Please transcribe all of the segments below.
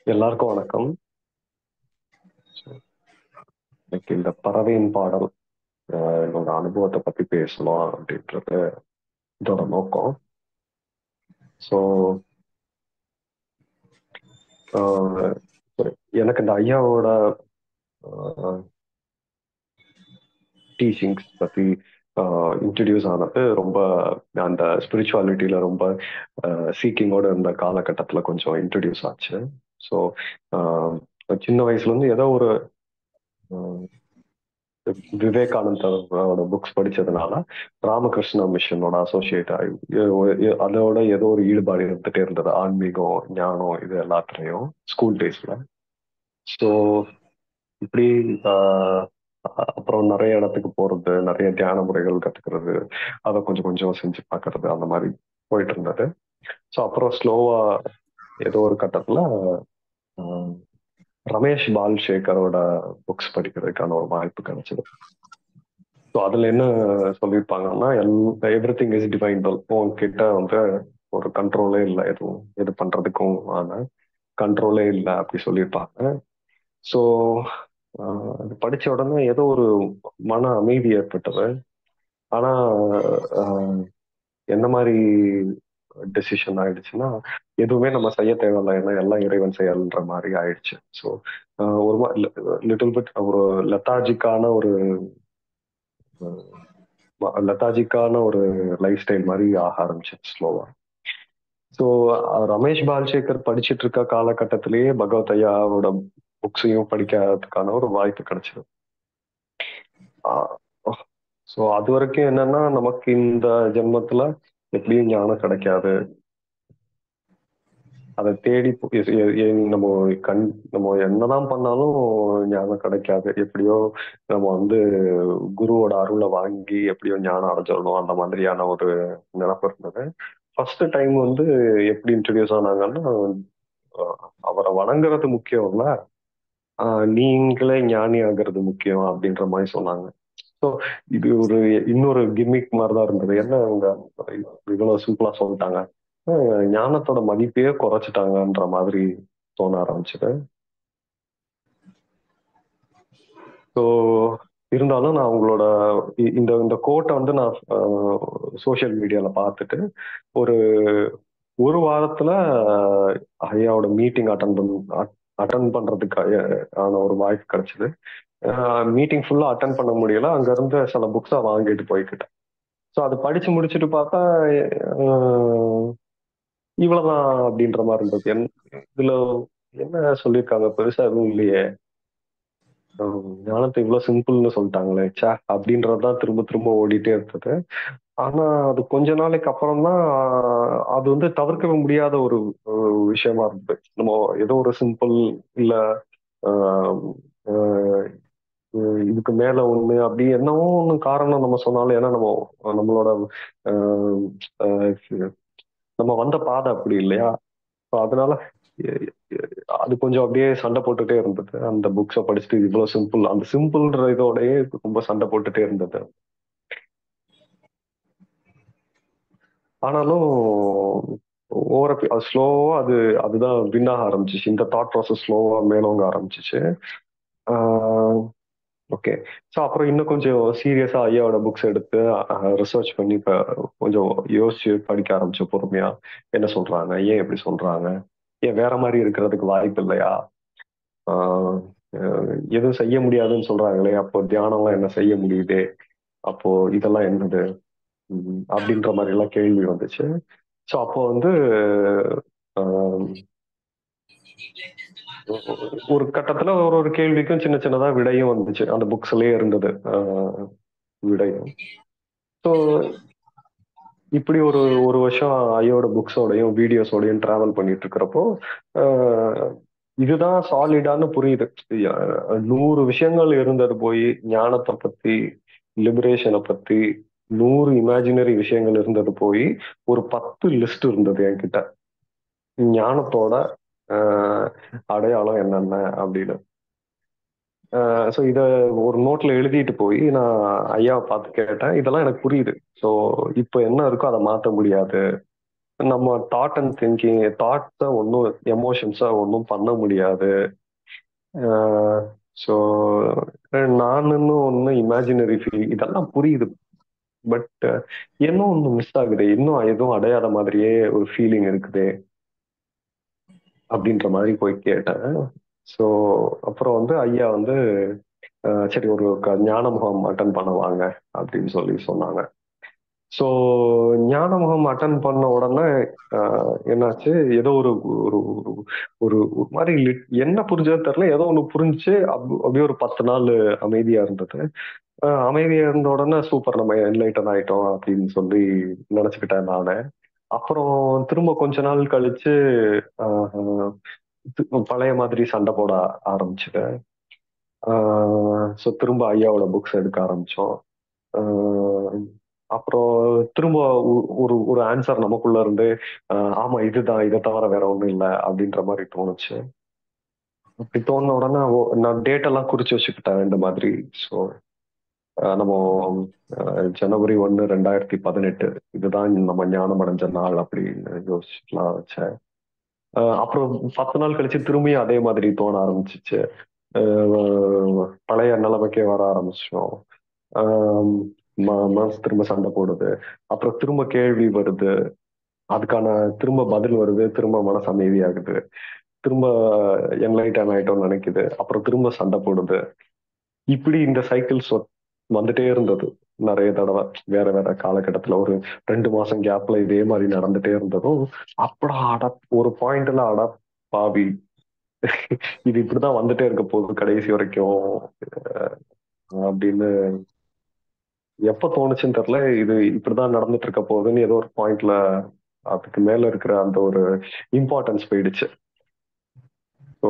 எல்லாருக்கும் வணக்கம் எனக்கு இந்த பறவையின் பாடல் ஆஹ் என்னோட அனுபவத்தை பத்தி பேசலாம் அப்படின்றது இதோட நோக்கம் ஸோ எனக்கு இந்த ஐயாவோட டீச்சிங்ஸ் பத்தி இன்ட்ரடியூஸ் ஆனது ரொம்ப அந்த ஸ்பிரிச்சுவாலிட்டியில ரொம்ப சீக்கிங்கோட இருந்த காலகட்டத்துல கொஞ்சம் இன்ட்ரடியூஸ் ஆச்சு ஸோ சின்ன வயசுல இருந்து ஏதோ ஒரு விவேகானந்தரோட புக்ஸ் படிச்சதுனால ராமகிருஷ்ண மிஷனோட அசோசியேட் ஆகி அதோட ஏதோ ஒரு ஈடுபாடு இருந்துட்டே இருந்தது ஆன்மீகம் ஞானம் இது எல்லாத்துலயும் ஸ்கூல் டேஸ்ல ஸோ இப்படி அப்புறம் நிறைய இடத்துக்கு போறது நிறைய தியான முறைகள் கத்துக்கிறது அதை கொஞ்சம் கொஞ்சம் செஞ்சு பார்க்கறது அந்த மாதிரி போயிட்டு இருந்தது ஸோ அப்புறம் ஸ்லோவா ஏதோ ஒரு கட்டத்துல ரமேஷ் பால்சேகரோட புக்ஸ் படிக்கிறதுக்கான ஒரு வாய்ப்பு கிடைச்சது ஸோ அதுல என்ன சொல்லியிருப்பாங்கன்னா எவ்ரி திங் இஸ் டிவைண்டல் உங்ககிட்ட வந்து ஒரு கண்ட்ரோலே இல்லை எதுவும் எது பண்றதுக்கும் ஆன கண்ட்ரோலே இல்லை அப்படி சொல்லியிருப்பாங்க ஸோ அது படிச்ச உடனே ஏதோ ஒரு மன அமைதி ஏற்பட்டது ஆனா என்ன மாதிரி டெசிஷன் ஆயிடுச்சுன்னா எதுவுமே நம்ம செய்ய தேவையில்லை ஏன்னா எல்லாம் இறைவன் செயல்ன்ற மாதிரி ஆயிடுச்சு ஸோ ஒரு லிட்டில் பிட் ஒரு லெத்தாஜிக்கான ஒரு லெத்தாஜிக்கான ஒரு லைஃப் ஸ்டைல் மாதிரி ஆக ஆரம்பிச்சு ஸ்லோவா ஸோ ரமேஷ் பால்சேகர் படிச்சுட்டு இருக்க காலகட்டத்திலேயே பகவத் ஐயாவோட புக்ஸையும் படிக்கிறதுக்கான ஒரு வாய்ப்பு கிடைச்சது ஸோ அது வரைக்கும் என்னன்னா நமக்கு இந்த ஜென்மத்துல எப்படியும் ஞானம் கிடைக்காது அதை தேடி நம்ம கண் நம்ம என்னதான் பண்ணாலும் ஞானம் கிடைக்காது எப்படியோ நம்ம வந்து குருவோட அருளை வாங்கி எப்படியோ ஞானம் அடைஞ்சிடணும் அந்த மாதிரியான ஒரு நினப்பு இருந்தது ஃபர்ஸ்ட் டைம் வந்து எப்படி இன்ட்ரடியூஸ் ஆனாங்கன்னா அவரை வணங்குறது முக்கியம் இல்ல நீங்களே ஞானி ஆகிறது முக்கியம் அப்படின்ற மாதிரி சொன்னாங்க ஸோ இது ஒரு இன்னொரு கிம்மிக் மாதிரிதான் இருந்தது என்ன அவங்க இவ்வளவு சிம்பிளா சொல்லிட்டாங்க ஞானத்தோட மதிப்பையே குறைச்சிட்டாங்கன்ற மாதிரி தோண ஆரம்பிச்சது ஸோ இருந்தாலும் நான் உங்களோட இந்த இந்த கோட்டை வந்து நான் சோசியல் மீடியால பார்த்துட்டு ஒரு ஒரு வாரத்துல ஐயாவோட மீட்டிங் அட்டன் பண்ண அட்டன் பண்றதுக்கு ஆன ஒரு வாய்ப்பு கிடைச்சது மீட்டிங் ஃபுல்லா அட்டன் பண்ண முடியல அங்க இருந்து சில புக்ஸை வாங்கிட்டு போய்கிட்டேன் ஸோ அது படிச்சு முடிச்சுட்டு பார்த்தா இவ்வளவுதான் அப்படின்ற மாதிரி இருந்தது என் இதுல என்ன சொல்லியிருக்காங்க பெருசா எதுவும் இல்லையே ஞானத்தை இவ்வளவு சிம்பிள்னு சொல்லிட்டாங்களே சே அப்படின்றதுதான் திரும்ப திரும்ப ஓடிட்டே இருந்தது ஆனா அது கொஞ்ச நாளைக்கு அப்புறம் தான் அது வந்து தவிர்க்கவே முடியாத ஒரு விஷயமா இருந்தது நம்ம ஏதோ ஒரு சிம்பிள் இல்ல இதுக்கு மேல ஒண்ணு அப்படி என்னவோ ஒண்ணு காரணம் நம்ம சொன்னாலும் ஏன்னா நம்ம நம்மளோட நம்ம வந்த பாதை அப்படி இல்லையா அதனால அது கொஞ்சம் அப்படியே சண்டை போட்டுட்டே இருந்தது அந்த புக்ஸை படிச்சுட்டு இவ்வளவு சிம்பிள் அந்த சிம்பிள்ன்ற இதோடயே ரொம்ப சண்டை போட்டுட்டே இருந்தது ஆனாலும் ஓவர ஸ்லோவா அது அதுதான் வின் ஆக ஆரம்பிச்சிச்சு இந்த தாட் ப்ராசஸ் ஸ்லோவா மேலோங்க ஆரம்பிச்சிச்சு ஓகே ஸோ அப்புறம் இன்னும் கொஞ்சம் சீரியஸா ஐயாவோட புக்ஸ் எடுத்து ரிசர்ச் பண்ணி இப்போ கொஞ்சம் யோசிச்சு படிக்க ஆரம்பிச்ச பொறுமையா என்ன சொல்றாங்க ஏன் எப்படி சொல்றாங்க ஏன் வேற மாதிரி இருக்கிறதுக்கு வாய்ப்பு இல்லையா எதுவும் செய்ய முடியாதுன்னு சொல்றாங்களே அப்போ தியானம்லாம் என்ன செய்ய முடியுதே அப்போ இதெல்லாம் என்னது அப்படின்ற மாதிரி எல்லாம் கேள்வி வந்துச்சு ஸோ அப்போ வந்து ஒரு கட்டத்துல ஒரு ஒரு கேள்விக்கும் சின்ன சின்னதா விடையும் வந்துச்சு அந்த புக்ஸ்லயே இருந்தது விடையும் ஸோ இப்படி ஒரு ஒரு வருஷம் ஐயோட புக்ஸோடையும் வீடியோஸோடையும் டிராவல் பண்ணிட்டு இருக்கிறப்போ இதுதான் சாலிடான்னு புரியுது நூறு விஷயங்கள் இருந்தது போய் ஞானத்தை பத்தி லிபரேஷனை பத்தி நூறு இமேஜினரி விஷயங்கள் இருந்தது போய் ஒரு பத்து லிஸ்ட் இருந்தது என்கிட்ட ஞானத்தோட அடையாளம் என்னென்ன அப்படின்னு ஸோ இதை ஒரு நோட்ல எழுதிட்டு போய் நான் ஐயாவை பார்த்து கேட்டேன் இதெல்லாம் எனக்கு புரியுது ஸோ இப்போ என்ன இருக்கோ அதை மாற்ற முடியாது நம்ம தாட் அண்ட் திங்கிங் தாட்ஸை ஒன்றும் எமோஷன்ஸை ஒன்றும் பண்ண முடியாது ஸோ நானுன்னு ஒன்று இமேஜினரி ஃபீல் இதெல்லாம் புரியுது பட் இன்னும் ஒன்று மிஸ் ஆகுது இன்னும் எதுவும் அடையாத மாதிரியே ஒரு ஃபீலிங் இருக்குது அப்படின்ற மாதிரி போய் கேட்டேன் ஸோ அப்புறம் வந்து ஐயா வந்து அஹ், சரி ஒரு க- ஞான முகாம் அட்டன் பண்ண வாங்க அப்படின்னு சொல்லி சொன்னாங்க ஸோ ஞான முகாம் அட்டன் பண்ண உடனே அஹ், என்னாச்சு ஏதோ ஒரு ஒரு ஒரு ஒரு ஒரு மாதிரி lit- என்ன புரிஞ்சதோ தெரியல ஏதோ ஒன்று புரிஞ்சு அப்~ அப்படியே ஒரு பத்து நாள் அமைதியா இருந்தது அஹ், அமைதியா இருந்த உடனே சூப்பர் நம்ம என்லைட்டன் ஆயிட்டோம் அப்படின்னு சொல்லி நினைச்சுக்கிட்டேன் நானு அப்புறம் திரும்ப கொஞ்ச நாள் கழிச்சு அஹ், தி- பழைய மாதிரி சண்டை போட ஆரம்பிச்சுட்டேன் ஸோ திரும்ப ஐயாவோட புக்ஸ் எடுக்க ஆரம்பிச்சோம் ஆஹ் அப்புறம் திரும்ப ஒ- ஒரு ஒரு ஆன்சர் நமக்குள்ள இருந்து ஆஹ் ஆமா இதுதான் இதை தவிர வேற ஒண்ணும் இல்லை அப்படின்ற மாதிரி தோணுச்சு அப்படி தோணுன உடனே ஓ, நான் டேட் எல்லாம் குறிச்சு வச்சுக்கிட்டேன் இந்த மாதிரி ஸோ நம்ம ஆஹ் ஜனவரி ஒன்று ரெண்டாயிரத்தி பதினெட்டு இதுதான் நம்ம ஞானம் அடைஞ்ச நாள் அப்படின்னு யோசிச்சுலாம் வச்சேன் ஆஹ் அப்புறம் பத்து நாள் கழிச்சு திரும்பியும் அதே மாதிரி தோண ஆரம்பிச்சிச்சு ஆஹ் பழைய நிலைமைக்கே வர ஆரம்பிச்சோம் ஆஹ் ம- மனசு திரும்ப சண்டை போடுது அப்புறம் திரும்ப கேள்வி வருது அதுக்கான திரும்ப பதில் வருது திரும்ப மனசு அமைதியாகுது திரும்ப என்லைட்டன் ஆயிட்டோம்னு நினைக்குது அப்புறம் திரும்ப சண்டை போடுது இப்படி இந்த சைக்கிள்ஸ் வந்துட்டே இருந்தது நிறைய தடவை வேற வேற காலகட்டத்துல ஒரு ரெண்டு மாசம் கேப்ல இதே மாதிரி நடந்துட்டே இருந்ததும் அப்படா அட ஒரு பாயிண்ட்ல அட பாவி இது இப்படிதான் வந்துட்டே இருக்க போகுது கடைசி வரைக்கும் அஹ் அப்படின்னு எப்ப தோணுச்சுன்னு தெரியல இது இப்படிதான் நடந்துட்டு இருக்க போகுதுன்னு ஏதோ ஒரு பாயிண்ட்ல அதுக்கு மேல இருக்கிற அந்த ஒரு இம்பார்ட்டன்ஸ் போயிடுச்சு ஸோ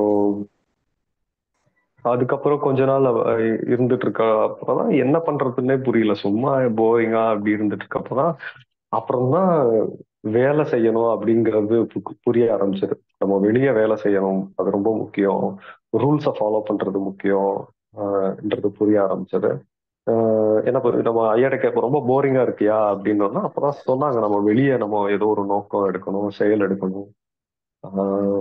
அதுக்கப்புறம் கொஞ்ச நாள் அவ இருந்துட்டு இருக்க அப்புறம்தான் என்ன பண்றதுன்னே புரியல சும்மா போரிங்கா அப்படி இருந்துட்டு இருக்கப்பதான் அப்புறம்தான் வேலை செய்யணும் அப்படிங்கிறது பு- புரிய ஆரம்பிச்சது நம்ம வெளியே வேலை செய்யணும் அது ரொம்ப முக்கியம் ரூல்ஸை ஃபாலோ பண்றது முக்கியம் ஆஹ்ன்றது புரிய ஆரம்பிச்சது ஆஹ் என்ன ப- நம்ம ஐயாட்ட கேட்போம் ரொம்ப போரிங்கா இருக்கியா அப்படின்னா அப்பதான் சொன்னாங்க நம்ம வெளியே நம்ம ஏதோ ஒரு நோக்கம் எடுக்கணும் செயல் எடுக்கணும் ஆஹ்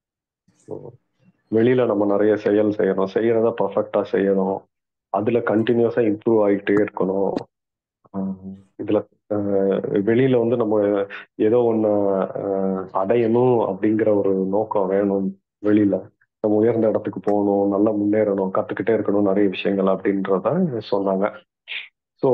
வெளியில நம்ம நிறைய செயல் செய்யணும் செய்யறத பர்ஃபெக்டா செய்யணும் அதுல கண்டினியூஸா இம்ப்ரூவ் ஆகிட்டே இருக்கணும் ஆஹ் இதுல ஆஹ் வெளியில வந்து நம்ம ஏதோ ஒண்ணு ஆஹ் அடையணும் அப்படிங்கிற ஒரு நோக்கம் வேணும் வெளியில நம்ம உயர்ந்த இடத்துக்கு போகணும் நல்லா முன்னேறணும் கத்துக்கிட்டே இருக்கணும் நிறைய விஷயங்கள் அப்படின்றத சொன்னாங்க ஸோ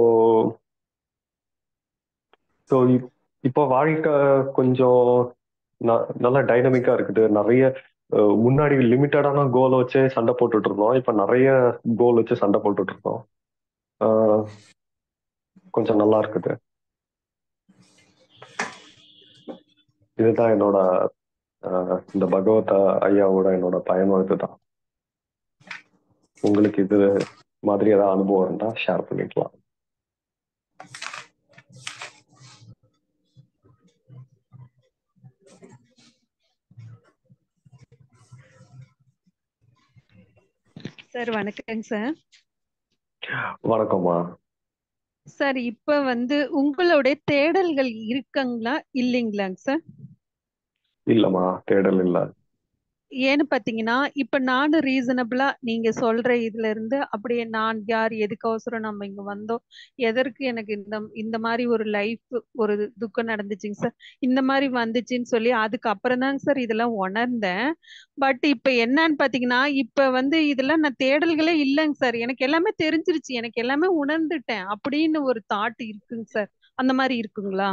ஸோ இப்போ வாழ்க்கை கொஞ்சம் ந- நல்லா டைனமிக்கா இருக்குது நிறைய அஹ், முன்னாடி லிமிட்டடான கோல் வச்சு சண்டை போட்டுட்டு இருந்தோம் இப்ப நிறைய கோல் வச்சு சண்டை போட்டுட்டு இருக்கோம் அஹ், கொஞ்சம் நல்லா இருக்குது இதுதான் என்னோட அஹ், இந்த பகவத் ஐயாவோட என்னோட பயணம் இதுதான் உங்களுக்கு இது மாதிரி ஏதாவது அனுபவம் இருந்தா ஷேர் பண்ணிக்கலாம் சார் வணக்கங்க சார் வணக்கம்மா சார் இப்ப வந்து உங்களுடைய தேடல்கள் இருக்குங்களா இல்லைங்களாங்க சார் இல்லம்மா தேடல் இல்ல ஏன்னு பாத்தீங்கன்னா இப்ப நானும் ரீசனபிளா நீங்க சொல்ற இதுல இருந்து அப்படியே நான் யார் எதுக்கோசரம் நம்ம இங்க வந்தோம் எதற்கு எனக்கு இந்த இந்த மாதிரி ஒரு லைஃப் ஒரு துக்கம் நடந்துச்சுங்க சார் இந்த மாதிரி வந்துச்சுன்னு சொல்லி அதுக்கு அப்புறம் தாங்க சார் இதெல்லாம் உணர்ந்தேன் பட் இப்ப என்னன்னு பாத்தீங்கன்னா இப்ப வந்து இதெல்லாம் நான் தேடல்களே இல்லைங்க சார் எனக்கு எல்லாமே தெரிஞ்சிருச்சு எனக்கு எல்லாமே உணர்ந்துட்டேன் அப்படின்னு ஒரு தாட் இருக்குங்க சார் அந்த மாதிரி இருக்குங்களா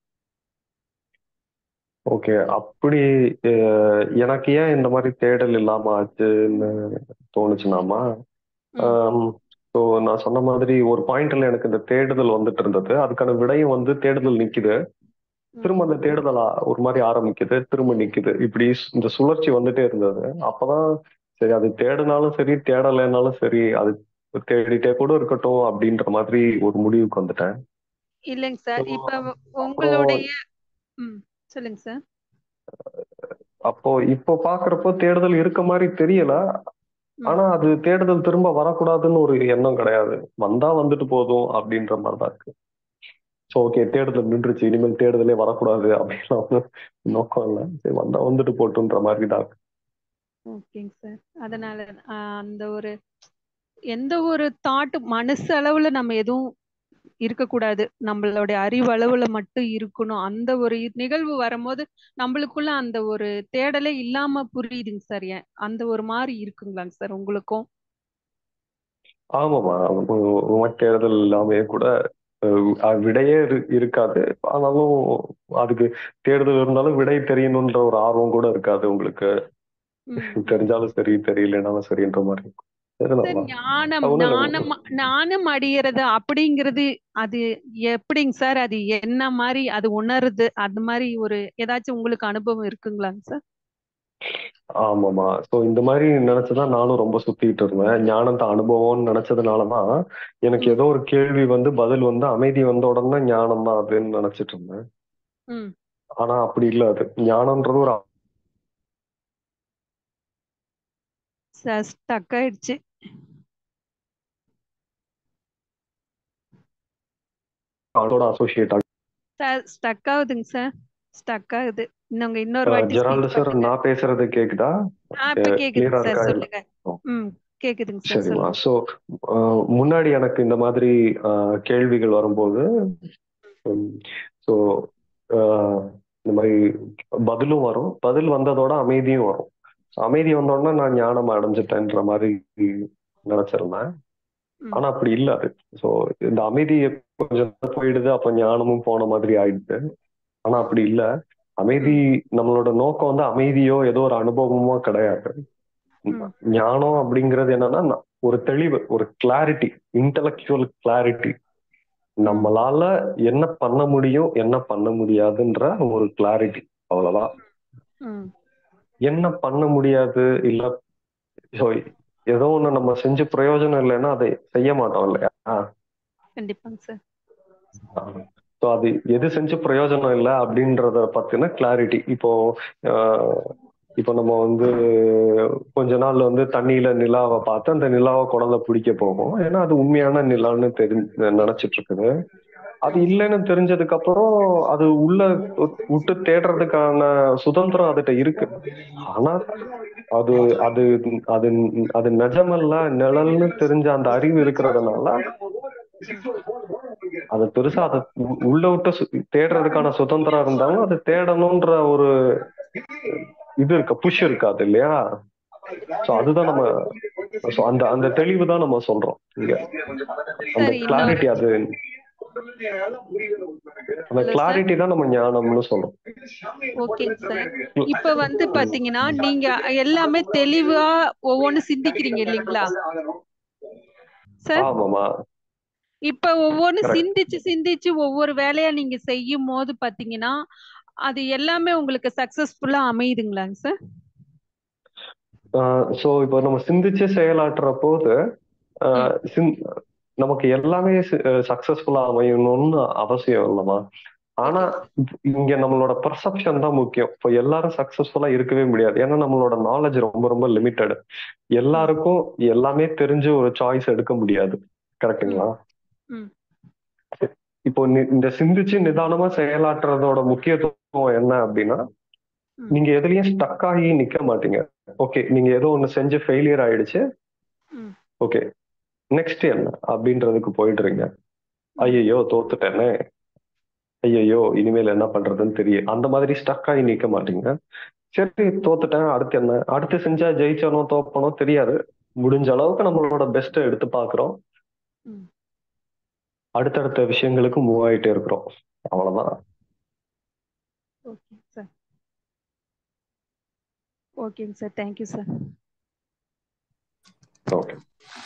ஓகே அப்படி அஹ், எனக்கு ஏன் இந்த மாதிரி தேடல் இல்லாம ஆச்சுன்னு தோணுச்சுனாமா ம் ஸோ நான் சொன்ன மாதிரி ஒரு பாயிண்ட்ல எனக்கு இந்த தேடுதல் வந்துட்டு இருந்தது அதுக்கான விடையும் வந்து தேடுதல் நிக்குது ம் திரும்ப அந்த தேடுதல் ஆ- ஒரு மாதிரி ஆரம்பிக்குது திரும்ப நிக்குது இப்படி ஸ்- இந்த சுழற்சி வந்துட்டே இருந்தது அப்பதான் சரி அது தேடினாலும் சரி தேடலைனாலும் சரி அது தேடிட்டே கூட இருக்கட்டும் அப்படின்ற மாதிரி ஒரு முடிவுக்கு வந்துட்டேன் இல்லைங்க So, சார் இப்ப அப்புறம் உங்களுடைய ம் சொல்லுங்க சார் அப்போ இப்போ பாக்குறப்போ தேடுதல் இருக்க மாதிரி தெரியல ம் ஆனா அது தேடுதல் திரும்ப வரக்கூடாதுன்னு ஒரு எண்ணம் கிடையாது வந்தா வந்துட்டு போதும் அப்படின்ற மாதிரி தான் இருக்கு ஸோ ஓகே தேடுதல் நின்றுச்சு இனிமேல் தேடுதலே வரக்கூடாது அப்படின்னு ஒண்ணும் நோக்கம் இல்லை சரி வந்தா வந்துட்டு போட்டுன்ற மாதிரி தான் ஓகேங்க சார் அதனால ஆஹ் அந்த ஒரு எந்த ஒரு தாட் மனசு அளவுல நம்ம எதுவும் இருக்கக்கூடாது நம்மளுடைய அறிவு அளவுல மட்டும் இருக்கணும் அந்த ஒரு நிகழ்வு வரும்போது நம்மளுக்குள்ள அந்த ஒரு தேடலே இல்லாம புரியுதுங்க சார் ஏன் அந்த ஒரு மாதிரி இருக்குங்களாங்க சார் உங்களுக்கும் ஆமாமா உமக்கு தேடுதல் இல்லாமே கூட அஹ், அது விடையே இரு- இருக்காது ஆனாலும் அதுக்கு தேடுதல் இருந்தாலும் விடை தெரியணுன்ற ஒரு ஆர்வம் கூட இருக்காது உங்களுக்கு ம், ம். தெரிஞ்சாலும் சரி தெரியலனாலும் சரின்ற மாதிரி இருக்கும் சரி சார் நம்ம ஞானம் ஒண்ணும் இல்ல. ஞானம் ஞானம் அடையிறது அப்படிங்கிறது அது எப்படிங்க சார் அது என்ன மாதிரி அது உணருது அந்த மாதிரி ஒரு ஏதாச்சும் உங்களுக்கு அனுபவம் இருக்குங்களாங்க சார் ஆமாமா சோ இந்த மாதிரி நினைச்சுதான் நானும் ரொம்ப சுத்திட்டு இருந்தேன் ஞானத்தை அனுபவம்னு நினைச்சதுனாலதான் எனக்கு ம். ஏதோ ஒரு கேள்வி வந்து பதில் வந்து அமைதி வந்த உடனே ஞானம் தான் அதுன்னு நினைச்சிட்டு இருந்தேன் ம் ஆனா அப்படி இல்ல அது ஞானம்ன்றது ஒரு சார் ஸ்டக் ஆயிடுச்சு அதோட அசோசியேட் ஆகும் சார் ஸ்டக் ஆகுதுங்க சார் ஸ்டக் ஆகுது இன்னும் இன்னொரு வாட்டி ஜெரால்டு ஸ்பீக் சார் பண்ணுங்க நான் பேசுறது கேக்குதா ஆ இப்ப கேக்குதுங்க கிளியரா சார் இருக்கா இல்ல சொல்லுங்க ஓ, ம் கேக்குதுங்க சார் சரிம்மா சொல்லுங்க சோ முன்னாடி எனக்கு இந்த மாதிரி ஆஹ், கேள்விகள் வரும்போது ஸோ இந்த மாதிரி பதிலும் வரும் பதில் வந்ததோட அமைதியும் வரும் அமைதி வந்தோடனே நான் ஞானம் அடைஞ்சிட்டேன்ற மாதிரி நினைச்சிருந்தேன் ம் ஆனா அப்படி இல்ல அது ஸோ இந்த அமைதி கொஞ்சம் நேரம் போயிடுது அப்ப ஞானமும் போன மாதிரி ஆயிடுது ஆனா அப்படி இல்ல அமைதி நம்மளோட நோக்கம் வந்து அமைதியோ ஏதோ ஒரு அனுபவமோ கிடையாது ம் ஞானம் அப்படிங்கிறது என்னன்னா ந- ஒரு தெளிவு ஒரு கிளாரிட்டி இன்டலெக்சுவல் கிளாரிட்டி ம் நம்மளால என்ன பண்ண முடியும் என்ன பண்ண முடியாதுன்ற ஒரு கிளாரிட்டி அவ்வளவுதான் ம் என்ன பண்ண முடியாது இல்ல so ஏதோ ஒண்ணு நம்ம செஞ்சு பிரயோஜனம் இல்லைன்னா அதை செய்ய மாட்டோம் இல்லையா கண்டிப்பாங்க சார் ஸோ அது எது செஞ்சு பிரயோஜனம் இல்லை அப்படின்றத பத்தின கிளாரிட்டி இப்போ ஆஹ், இப்போ நம்ம வந்து கொஞ்ச நாள் வந்து தண்ணியில நிலாவை பார்த்து அந்த நிலாவை குழந்தை பிடிக்க போகும் ஏன்னா அது உண்மையான நிலான்னு தெரி நினைச்சிட்டு இருக்குது அது இல்லைன்னு தெரிஞ்சதுக்கு அப்புறம் அது உள்ள விட்டு தேடுறதுக்கான சுதந்திரம் அதுகிட்ட இருக்கு ஆனா அது அது அது அது நிஜமல்ல நிழல்னு தெரிஞ்ச அந்த அறிவு இருக்கிறதுனால அது பெருசா அதை உ- உள்ள விட்டு சு- தேடுறதுக்கான சுதந்திரம் இருந்தாலும் அது தேடணும்ன்ற ஒரு இது இருக்கு புஷ் இருக்காது இல்லையா சோ அதுதான் நம்ம so அந்த அந்த தெளிவு தான் நம்ம சொல்றோம் இங்க அந்த சரி இன்னொரு கிளாரிட்டி அது அந்த ஹலோ சார் கிளாரிட்டி தான் நம்ம ஞானம்னு சொல்றோம் ஓகேங்க சார் இப்ப வந்து பாத்தீங்கன்னா நீங்க எல்லாமே தெளிவா ஒவ்வொன்னு சிந்திக்கிறீங்க இல்லைங்களா சார் ஆமாமா இப்ப ஒவ்வொன்னு கரெக்ட் சிந்திச்சு சிந்திச்சு ஒவ்வொரு வேலையா நீங்க செய்யும் போது பாத்தீங்கன்னா அது எல்லாமே உங்களுக்கு சக்சஸ்ஃபுல்லா அமையுதுங்களாங்க சார் சோ இப்போ நம்ம சிந்திச்சு செயலாற்றுற போது ம் ஆஹ் சிந்- நமக்கு எல்லாமே சக்சஸ்ஃபுல்லா அமையணும்னு அவசியம் இல்லைமா ஆனா ஓகேங்க சார் இங்க நம்மளோட பெர்செப்ஷன் தான் முக்கியம் இப்போ எல்லாரும் சக்சஸ்ஃபுல்லா இருக்கவே முடியாது ஏன்னா நம்மளோட நாலேஜ் ரொம்ப ரொம்ப லிமிட்டட் ம் எல்லாருக்கும் எல்லாமே தெரிஞ்சு ஒரு சாய்ஸ் எடுக்க முடியாது ம் கரெக்ட்டுங்களா ம் இப்போ நி- இந்த சிந்திச்சு நிதானமா செயலாற்றுறதோட முக்கியத்துவம் என்ன அப்படின்னா ம் நீங்க எதுலயும் ஸ்டக் ஆகி நிக்க மாட்டீங்க ஓகே நீங்க ஏதோ ஒண்ணு செஞ்சு ஃபெயிலியர் ஆயிடுச்சு ம் ஓகே நெக்ஸ்ட் என்ன அப்படின்றதுக்கு போயிடுறீங்க ம் ஐயையோ தோத்துட்டேனே ஐயையோ இனிமேல் என்ன பண்றதுன்னு தெரியும் அந்த மாதிரி ஸ்டக் ஆகி நிக்க மாட்டீங்க சரி தோத்துட்டேன் அடுத்து என்ன அடுத்து செஞ்சா ஜெயிச்சனோ தோப்பனோ தெரியாது முடிஞ்ச அளவுக்கு நம்மளோட பெஸ்ட்டை எடுத்து பாக்குறோம் ம் அடுத்தடுத்த விஷயங்களுக்கு மூவ் ஆயிட்டே இருக்கிறோம் அவ்வளவுதான் ஓகேங்க சார் ஓகேங்க sir thank you sir okay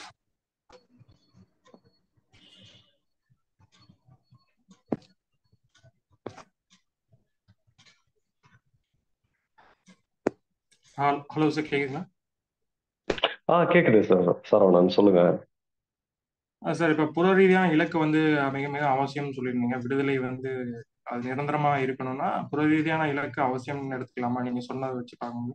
hello sir கேக்குதுங்களா ஆ கேக்குது சார் சரவணன் சொல்லுங்க ஆ, சார் இப்போ புற ரீதியான இலக்கு வந்து மிக மிக அவசியம்னு சொல்லியிருந்தீங்க விடுதலை வந்து அது நிரந்தரமா இருக்கணும்னா புற ரீதியான இலக்கு அவசியம்னு எடுத்துக்கலாமா நீங்க சொன்னதை வச்சு பார்க்கும்போது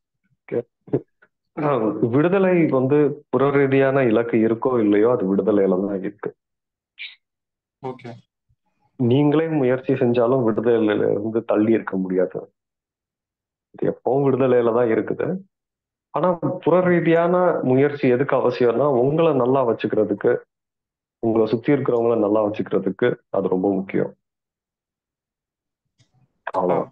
ஆ, விடுதலை வந்து புற ரீதியான இலக்கு இருக்கோ இல்லையோ அது விடுதலையில தான் இருக்கு ஓகே நீங்களே முயற்சி செஞ்சாலும் விடுதலையில இருந்து தள்ளி இருக்க முடியாது இது எப்பவும் விடுதலையில தான் இருக்குது ஆனா புற ரீதியான முயற்சி எதுக்கு அவசியம்னா உங்களை நல்லா வச்சுக்கிறதுக்கு உங்களை சுத்தி இருக்கிறவங்கள நல்லா வச்சுக்கிறதுக்கு அது ரொம்ப முக்கியம் அவ்வளவு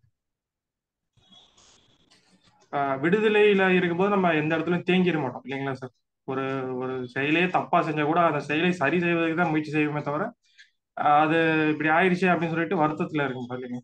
ஆஹ் விடுதலையில இருக்கும்போது நம்ம எந்த இடத்துலயும் தேங்கிட மாட்டோம் இல்லைங்களா சார் ஒரு ஒரு செயலே தப்பா செஞ்சா கூட அந்த செயலை சரி செய்வதற்கு தான் முயற்சி செய்வோமே தவிர ஆஹ் அது இப்படி ஆயிடுச்சு அப்படின்னு சொல்லிட்டு வருத்தத்துல இருக்கும் இல்லைங்க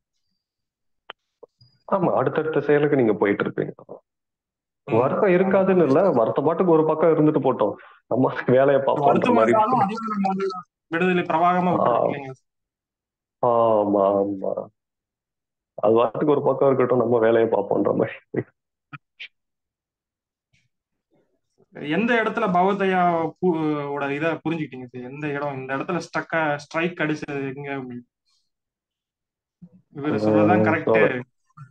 ஆமா அடுத்தடுத்த செயலுக்கு நீங்க போயிட்டு இருப்பீங்க ம். வருத்தம் இருக்காதுன்னு இல்ல வருத்த பாட்டுக்கு ஒரு பக்கம் இருந்துட்டு போட்டோம் நம்ம வேலையை பார்ப்போன்ற வருத்தம் மாதிரி இருந்தாலும் அதையும் நம்ம வந்து விடுதலை பிரவாகமா விட்டுரும் ஆஹ் இல்லைங்களா ஆமா ஆமா அது பாட்டுக்கு ஒரு பக்கம் இருக்கட்டும் நம்ம வேலையை பார்ப்போன்ற மாதிரி எந்த இடத்துல பகவதையா ஓட இதை புரிஞ்சுக்கிட்டீங்க சார் எந்த இடம் இந்த இடத்துல ஸ்ட்ரக்கா ஸ்ட்ரைக் அடிச்சது எங்க உங்களுக்கு இவர் சொல்றதுதான் ஆஹ் கரெக்ட் so,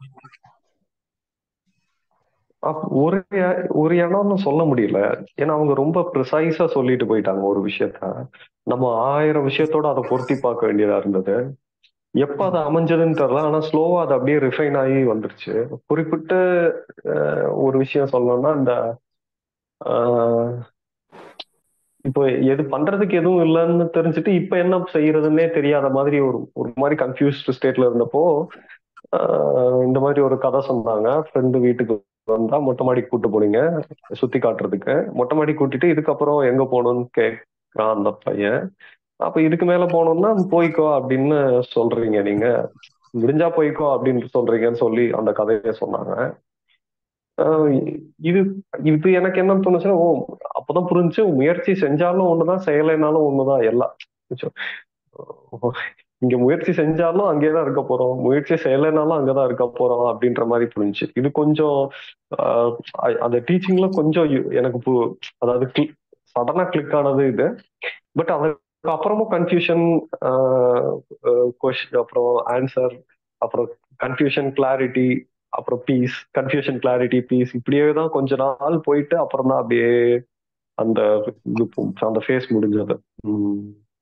அப்ப ஒரு ஒரு இடம்னு சொல்ல முடியல ஏன்னா அவங்க ரொம்ப ப்ரிசைஸா சொல்லிட்டு போயிட்டாங்க ஒரு விஷயத்த நம்ம ஆயிரம் விஷயத்தோட அதை பொருத்தி பார்க்க வேண்டியதா இருந்தது எப்ப அது அமைஞ்சதுன்னு தெரியல ஆனா ஸ்லோவா அது அப்படியே ரிஃபைன் ஆகி வந்துருச்சு குறிப்பிட்டு அஹ், ஒரு விஷயம் சொல்லணும்னா இந்த ஆஹ், இப்போ எது பண்றதுக்கு எதுவும் இல்லைன்னு தெரிஞ்சுட்டு இப்ப என்ன செய்யறதுன்னே தெரியாத மாதிரி ஒரு ஒரு மாதிரி கன்ஃபியூஸ்ட் ஸ்டேட்ல இருந்தப்போ ஆஹ், இந்த மாதிரி ஒரு கதை சொன்னாங்க ஃப்ரெண்டு வீட்டுக்கு வந்தா மொட்டை மாடிக்கு கூட்டு போனீங்க சுத்தி காட்டுறதுக்கு மொட்டை மாடி கூட்டிட்டு இதுக்கப்புறம் எங்க போகணும்னு கேட்கிறான் அந்த பையன் அப்ப இதுக்கு மேல போனோம்னா போய்க்கோ அப்படின்னு சொல்றீங்க நீங்க முடிஞ்சா போய்க்கோ அப்படின்னு சொல்றீங்கன்னு சொல்லி அந்த கதையை சொன்னாங்க ஆஹ் இது இது எனக்கு என்ன தோணுச்சுன்னா ஓ அப்பதான் புரிஞ்சுச்சு முயற்சி செஞ்சாலும் ஒண்ணுதான் செய்யலைனாலும் ஒண்ணுதான் எல்லாம் ஓ, இங்க முயற்சி செஞ்சாலும் அங்கேதான் இருக்க போறோம் முயற்சி செய்யலைனாலும் அங்கதான் இருக்க போறோம் அப்படின்ற மாதிரி புரிஞ்சுச்சு இது கொஞ்சம் ஆஹ் அ- அந்த டீச்சிங்ல கொஞ்சம் யு- எனக்கு பு- அதாவது சடனா கிளிக் ஆனது இது பட் அதுக்கு அப்புறமும் கன்ஃபியூஷன் கொஸ்டின் அப்புறம் ஆன்சர் அப்புறம் கன்ஃபியூஷன் கிளாரிட்டி அப்புறம் பீஸ் கன்ஃபியூஷன் கிளாரிட்டி பீஸ் இப்படியே தான் கொஞ்ச நாள் போயிட்டு அப்புறம் தான் அப்படியே அந்த இது போ- அந்த ஃபேஸ் முடிஞ்சது உம்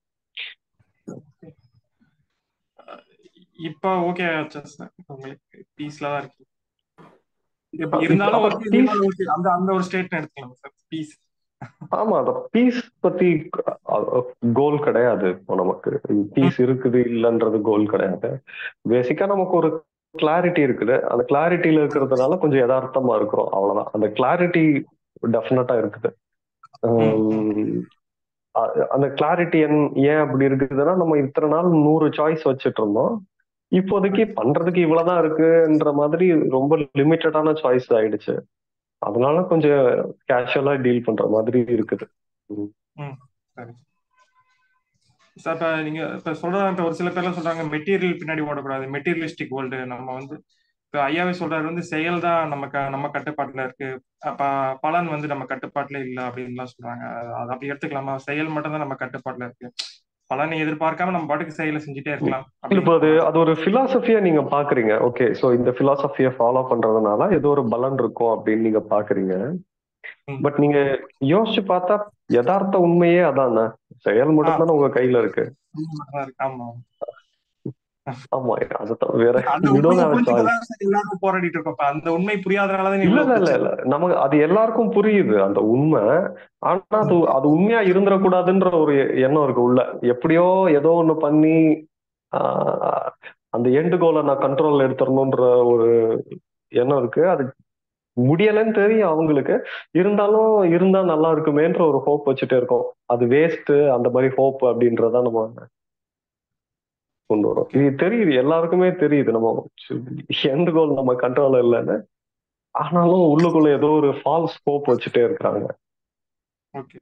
இப்ப ஓகே ஆச்சா சார் உங்களுக்கு பீஸ்ல தான் இருக்கு இப்ப இப்ப இருந்தாலும் அப்புறம் ஓகே பீஸ் இருந்தாலும் ஓகே அந்த அந்த ஒரு ஸ்டேட் எடுத்துக்கலாம் சார் பீஸ் ஆமா அந்த பீஸ் பத்தி கோல் கிடையாது இப்போ நமக்கு பீஸ் இருக்குது இல்லைன்றது கோல் கிடையாது பேசிக்கா நமக்கு ஒரு கிளாரிட்டி இருக்குது அந்த கிளாரிட்டியில இருக்கிறதுனால கொஞ்சம் யதார்த்தமா இருக்கிறோம் அவ்வளவுதான் அந்த கிளாரிட்டி டெஃபினட்டா இருக்குது ஹம், அ- அந்த கிளாரிட்டி ஏன் அப்படி இருக்குதுன்னா நம்ம இத்தனை நாள் நூறு சாய்ஸ் வச்சுட்டு இருந்தோம் இப்போதைக்கு பண்றதுக்கு இவ்வளவுதான் இருக்குன்ற மாதிரி ரொம்ப லிமிட்டடான சாய்ஸ் ஆயிடுச்சு அதனால கொஞ்சம் கேஷுவலா டீல் பண்ற மாதிரி இருக்குது ம். ம் சரி சார் இப்ப நீங்க இப்ப சொல்றாங்க இப்ப ஒரு சில பேர்லாம் சொல்றாங்க மெட்டீரியல் பின்னாடி ஓடக்கூடாது மெட்டீரியலிஸ்டிக் வேர்ல்டு நம்ம வந்து இப்ப ஐயாவே சொல்றாரு வந்து செயல் தான் நமக்கு நம்ம கட்டுப்பாட்டுல இருக்கு அப்ப பலன் வந்து நம்ம கட்டுப்பாட்டுல இல்ல அப்படின்லாம் சொல்றாங்க அது அப்படி எடுத்துக்கலாமா செயல் மட்டும் தான் நம்ம கட்டுப்பாட்டுல இருக்கு பலனை எதிர்பார்க்காம நம்ம பாட்டுக்கு செயலை செஞ்சுட்டே இருக்கலாம் இல்ல இப்போ அது அப்படின்னு அது ஒரு பிலாசபியா நீங்க பாக்குறீங்க ஓகே சோ இந்த பிலாசபிய ஃபாலோ பண்றதுனால ஏதோ ஒரு பலன் இருக்கும் அப்படின்னு நீங்க பாக்குறீங்க ம். பட் நீங்க யோசிச்சு பார்த்தா யதார்த்த உண்மையே அதானே செயல் ஆ, மட்டும் தானே உங்க கையில இருக்கு அந்த மாதிரிதான் இருக்கு. ஆமா ஆமா அதுதான் வேற அந்த யூ டோன்ட் உண்மையை ஹேவ் சாய்ஸ் புரிஞ்சுக்கதான் சார் எல்லாரும் போராடிட்டு இருக்கோம் இப்ப அந்த உண்மை புரியாதனாலதான் இல்ல இவ்வளவு இல்ல இல்ல பிரச்சனை இல்ல நமக்கு அது எல்லாருக்கும் புரியுது அந்த உண்மை ஆனா அது அது உண்மையா இருந்துடக்கூடாதுன்ற ஒரு எண்ணம் இருக்கு உள்ள எப்படியோ ஏதோ ஒண்ணு பண்ணி ஆஹ், அந்த எண்டு கோலை நான் கண்ட்ரோல் எடுத்துடணுன்ற ஒரு எண்ணம் இருக்கு அது முடியலைன்னு தெரியும் அவங்களுக்கு இருந்தாலும் இருந்தா நல்லா இருக்குமேன்ற ஒரு ஹோப் வச்சுட்டே இருக்கோம் அது வேஸ்ட் அந்த மாதிரி ஹோப் அப்படின்றத நம்ம கொண்டு வரோம் ஓகே இது தெரியுது எல்லாருக்குமே தெரியுது நம்ம எண்டு கோல் நம்ம கண்ட்ரோல் இல்லைன்னு ஆனாலும் உள்ளுக்குள்ள ஏதோ ஒரு ஃபால்ஸ் ஹோப் வச்சுட்டே இருக்கிறாங்க okay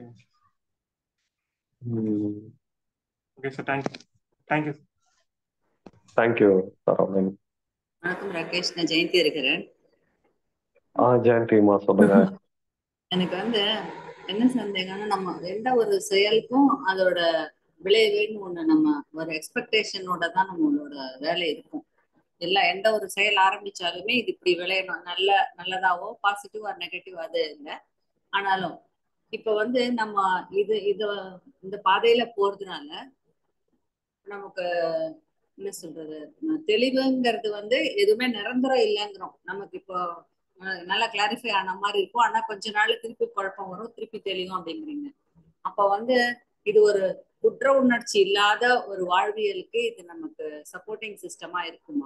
okay sir thank you thank you thank you Saravanan வணக்கம் ராகேஷ் நான் ஜெயந்தி இருக்கிறேன் ஆ ஜெயந்திமா சொல்லுங்க எனக்கு வந்து என்ன சந்தேகம்னா நம்ம எந்த ஒரு செயலுக்கும் அதோட விளைவுன்னு ஒண்ணு நம்ம ஒரு எக்ஸ்பெக்டேஷனோட தான் நம்மளோட வேலை இருக்கும் எல்லாம் எந்த ஒரு செயல் ஆரம்பிச்சாலுமே இது இப்படி விளையணும் நல்ல நல்லதாவோ பாசிட்டிவ் ஆர் நெகட்டிவ் அது இல்லை ஆனாலும் இப்ப வந்து நம்ம இது இது இந்த பாதையில போறதுனால நமக்கு என்ன சொல்றது அஹ் தெளிவுங்கிறது வந்து எதுவுமே நிரந்தரம் இல்லைங்கிறோம் நமக்கு இப்போ அஹ் நல்லா கிளாரிஃபை ஆன மாதிரி இருக்கும் ஆனா கொஞ்ச நாள் திருப்பி குழப்பம் வரும் திருப்பி தெளிவும் அப்படிங்கிறீங்க அப்ப வந்து இது ஒரு குற்ற உணர்ச்சி இல்லாத ஒரு வாழ்வியலுக்கு இது நமக்கு சப்போர்ட்டிங் சிஸ்டமா இருக்குமா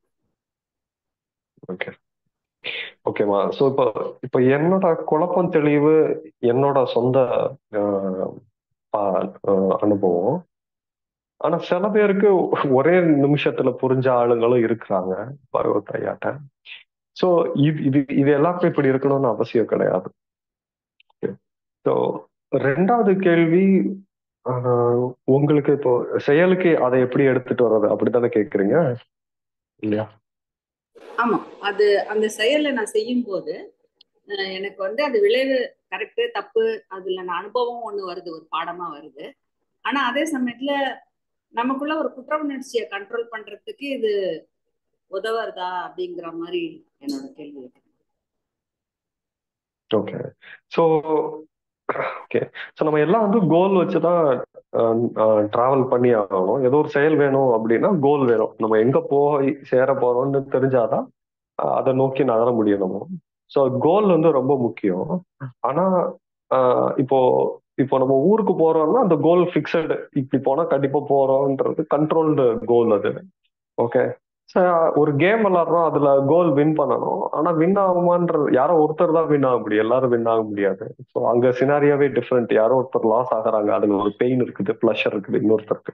ஓகே ஓகேம்மா ஸோ இப்போ இப்போ என்னோட குழப்பம் தெளிவு என்னோட சொந்த ஆஹ், பா- ஆஹ், அனுபவம் ஆனா சில பேருக்கு ஒரே நிமிஷத்துல புரிஞ்ச ஆளுங்களும் இருக்கிறாங்க பகவத் ஐயாட்ட ஸோ இது இது இது எல்லாருக்கும் இப்படி இருக்கணும்னு அவசியம் கிடையாது ஸோ ரெண்டாவது கேள்வி ஆஹ், உங்களுக்கு இப்போ செயலுக்கு அதை எப்படி எடுத்துட்டு வர்றது அப்படித்தானே கேக்குறீங்க இல்லையா ஆமா அது அந்த செயலை நான் செய்யும் போது அஹ் எனக்கு வந்து அது விளைவு கரெக்டு தப்பு அதுல நான் அனுபவம் ஒண்ணு வருது ஒரு பாடமா வருது ஆனா அதே சமயத்துல நமக்குள்ள ஒரு குற்ற உணர்ச்சியை கண்ட்ரோல் பண்றதுக்கு இது உதவுறதா அப்படிங்கிற மாதிரி என்னோட கேள்வி இருக்கு ஓகே ஸோ ஓகே ஸோ நம்ம எல்லாம் வந்து கோல் வச்சு தான் ட்ராவல் பண்ணி ஆகணும் ஏதோ ஒரு செயல் வேணும் அப்படின்னா கோல் வேணும் நம்ம எங்க போய் சேர போறோம்னு தெரிஞ்சாதான் அஹ், அதை நோக்கி நகர முடியும் நம்ம ஸோ கோல் வந்து ரொம்ப முக்கியம் ஆனா அஹ், இப்போ இப்போ நம்ம ஊருக்கு போறோம்னா அந்த கோல் ஃபிக்ஸடு இப்படி போனா கண்டிப்பா போறோம்ன்றது கண்ட்ரோல்டு கோல் அது ஓகே ஒரு கேம் விளாடுறோம் அதுல கோல் வின் பண்ணணும் ஆனா வின் ஆகுமான்றது யாரோ ஒருத்தர் தான் வின் ஆக முடியும் எல்லாரும் வின் ஆக முடியாது ஸோ அங்க சினாரியாவே டிஃப்ரெண்ட் யாரோ ஒருத்தர் லாஸ் ஆகுறாங்க அதுல ஒரு பெயின் இருக்குது ப்ளஷர் இருக்குது இன்னொருத்தருக்கு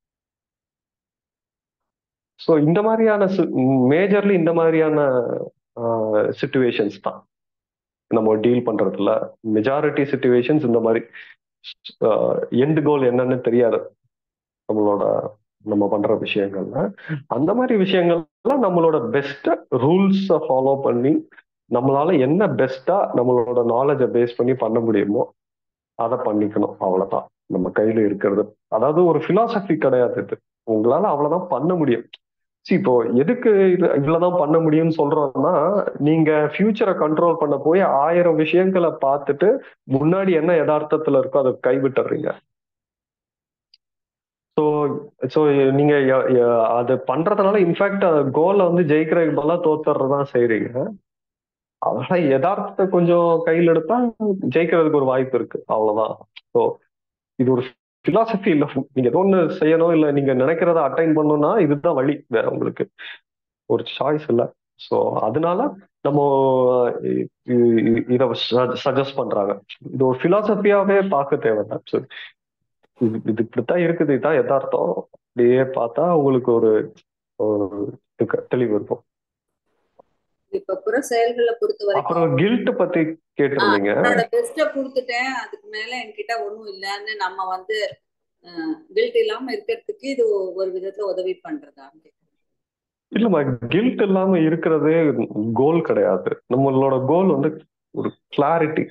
ஸோ இந்த மாதிரியான மேஜர்லி இந்த மாதிரியான சுச்சுவேஷன்ஸ் தான் நம்ம டீல் பண்றதுல மெஜாரிட்டி சுச்சுவேஷன்ஸ் இந்த மாதிரி எண்ட் கோல் என்னன்னு தெரியாது நம்மளோட நம்ம பண்ற விஷயங்கள்ல அந்த மாதிரி விஷயங்கள்ல நம்மளோட பெஸ்ட் ரூல்ஸை ஃபாலோ பண்ணி நம்மளால என்ன பெஸ்டா நம்மளோட நாலேஜை பேஸ் பண்ணி பண்ண முடியுமோ அதை பண்ணிக்கணும் அவ்வளவுதான் நம்ம கையில இருக்கிறது அதாவது ஒரு பிலாசபி கிடையாது இது உங்களால அவ்வளவுதான் பண்ண முடியும் See, இப்போ எதுக்கு இது இவ்வளவுதான் பண்ண முடியும்னு சொல்றோம்னா நீங்க ஃபியூச்சரை கண்ட்ரோல் பண்ண போய் ஆயிரம் விஷயங்களை பார்த்துட்டு முன்னாடி என்ன யதார்த்தத்துல இருக்கோ அதை கைவிட்டுறீங்க ஸோ ஸோ நீங்க ய- ய- அது பண்றதுனால இன்ஃபேக்ட் கோலை வந்து ஜெயிக்கிறதுக்கு பதிலாக தோத்துறதான் செய்றீங்க அதனால யதார்த்தத்தை கொஞ்சம் கையில் எடுத்தா ஜெயிக்கிறதுக்கு ஒரு வாய்ப்பு இருக்கு அவ்வளவுதான் ஸோ இது ஒரு பிலாசபி இல்ல நீங்க ஏதோ ஒண்ணு செய்யணும் இல்ல நீங்க நினைக்கிறத அட்டைன் பண்ணணும்னா இதுதான் வழி வேற உங்களுக்கு ஒரு சாய்ஸ் இல்ல ஸோ அதனால நம்ம இ- இ- இத சஜஸ்ட் பண்றாங்க இது ஒரு பிலாசபியாவே பார்க்க தேவையில்ல So, இது இது இப்படித்தான் இருக்குது இதுதான் யதார்த்தம் அப்படியே பார்த்தா உங்களுக்கு ஒரு ஒரு இதுக்கு தெளிவு இருக்கும் இப்ப புற செயல்களை பொறுத்த வரைக்கும் அப்புறம் கில்ட் பத்தி கேட்டிருந்தீங்க என்னோட பெஸ்ட கொடுத்துட்டேன் அதுக்கு மேல என்கிட்ட ஒண்ணும் இல்லைன்னு நம்ம வந்து கில்ட் இல்லாம இருக்கிறதுக்கு இது ஒரு விதத்துல உதவி பண்றதா இல்லம்மா கில்ட் இல்லாம இருக்கிறதே கோல் கிடையாது நம்மளோட கோல் வந்து ஒரு கிளாரிட்டி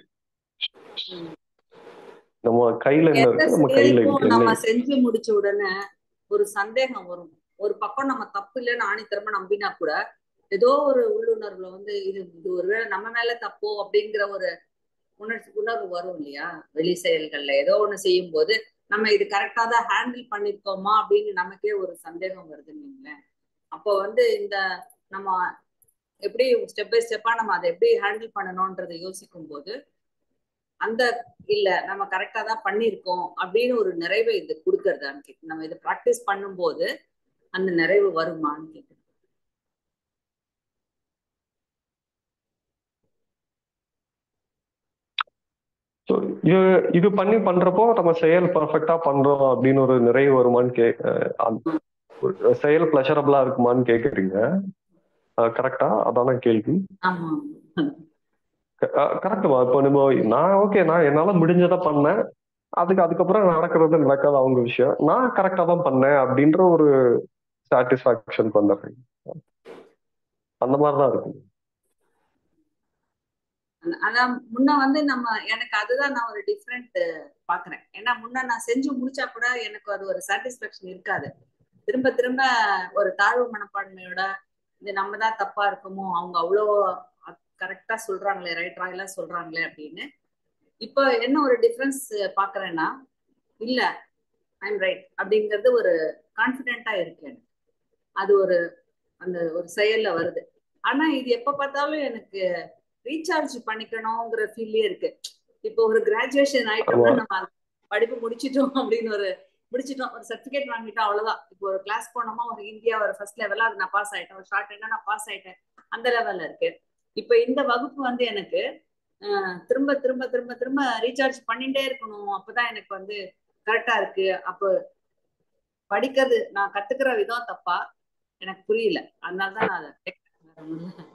நம்ம கையில என்ன எந்த இருக்கு நம்ம கையில செயலுக்கும் என்ன நம்ம செஞ்சு முடிச்ச உடனே ஒரு சந்தேகம் வரும் ஒரு பக்கம் நம்ம தப்பு இல்லைன்னு ஆணித்தரமா நம்பினா கூட ஏதோ ஒரு உள்ளுணர்வுல வந்து இது இது ஒருவேளை நம்ம மேல தப்போ அப்படிங்கிற ஒரு உணர்ச்சி உணர்வு வரும் இல்லையா வெளி செயல்கள்ல ஏதோ ஒண்ணு செய்யும் போது நம்ம இது கரெக்டா தான் ஹேண்டில் பண்ணிருக்கோமா அப்படின்னு நமக்கே ஒரு சந்தேகம் வருதுன்னு அப்போ வந்து இந்த நம்ம எப்படி ஸ்டெப் பை ஸ்டெப்பா நம்ம அதை எப்படி ஹேண்டில் பண்ணணும்ன்றதை யோசிக்கும் போது அந்த இல்ல நம்ம கரெக்டா தான் பண்ணியிருக்கோம் அப்படின்னு ஒரு நிறைவை இது கொடுக்கறதான்னு கேக்கு நம்ம இதை ப்ராக்டிஸ் பண்ணும்போது அந்த நிறைவு வருமான்னு கேக்குது So, இது இது பண்ணி பண்றப்போ நம்ம செயல் பர்ஃபெக்டா பண்றோம் அப்படின்னு ஒரு நிறைவு வருமான்னு கே அஹ் அந்த- ஒரு செயல் பிளஷரபிளா இருக்குமான்னு கேக்குறீங்க கரெக்டா அதான கேள்வி ஆமா கரெக்டுமா இப்போ நம்ம நான் ஓகே நான் என்னால முடிஞ்சதை பண்ணேன் அதுக்கு அதுக்கப்புறம் நடக்கிறது நடக்காத அவங்க விஷயம் நான் கரெக்டா தான் பண்ணேன் அப்படின்ற ஒரு சாட்டிஸ்பாக்சன் வந்துடுறேன் அந்த மாதிரிதான் இருக்கும் அந்த- அதான் முன்ன வந்து நம்ம எனக்கு அதுதான் நான் ஒரு டிஃப்ரெண்ட் பாக்குறேன் ஏன்னா முன்ன நான் செஞ்சு முடிச்சா கூட எனக்கு அது ஒரு சாட்டிஸ்பாக்சன் இருக்காது திரும்ப திரும்ப ஒரு தாழ்வு மனப்பான்மையோட இது நம்ம தான் தப்பா இருக்குமோ அவங்க அவ்வளோ கரெக்டா சொல்றாங்களே ரைட் ராயெல்லாம் சொல்றாங்களே அப்படின்னு இப்போ என்ன ஒரு டிஃபரன்ஸ் பாக்குறேன்னா இல்ல ஐம் ரைட் அப்படிங்கிறது ஒரு கான்பிடென்ட்டா இருக்கு எனக்கு அது ஒரு அந்த ஒரு செயல்ல வருது ஆனா இது எப்ப பார்த்தாலும் எனக்கு ரீசார்ஜ் பண்ணிக்கணுங்கிற ஃபீல்லே இருக்கு இப்போ ஒரு கிராஜுவேஷன் ஆயிட்டோம்னா ஆமா. நம்ம படிப்பு முடிச்சிட்டோம் அப்படின்னு ஒரு முடிச்சிட்டோம் ஒரு சர்டிபிகேட் வாங்கிட்டோம் அவ்வளவுதான் இப்போ ஒரு கிளாஸ் போனோமா ஒரு இந்தியா ஒரு ஃபர்ஸ்ட் லெவலா அது நான் பாஸ் ஆயிட்டேன் ஒரு ஷார்ட் என்ன நான் பாஸ் ஆயிட்டேன் அந்த லெவல்ல இருக்கு இப்போ இந்த வகுப்பு வந்து எனக்கு அஹ், திரும்ப திரும்ப திரும்ப திரும்ப ரீசார்ஜ் பண்ணிட்டே இருக்கணும் அப்பதான் எனக்கு வந்து கரெக்டா இருக்கு அப்போ படிக்கிறது நான் கத்துக்கிற விதம் தப்பா எனக்கு புரியல அதனாலதான் நான் அதை கேட்கிறேன். வேற ஒண்ணும் இல்ல.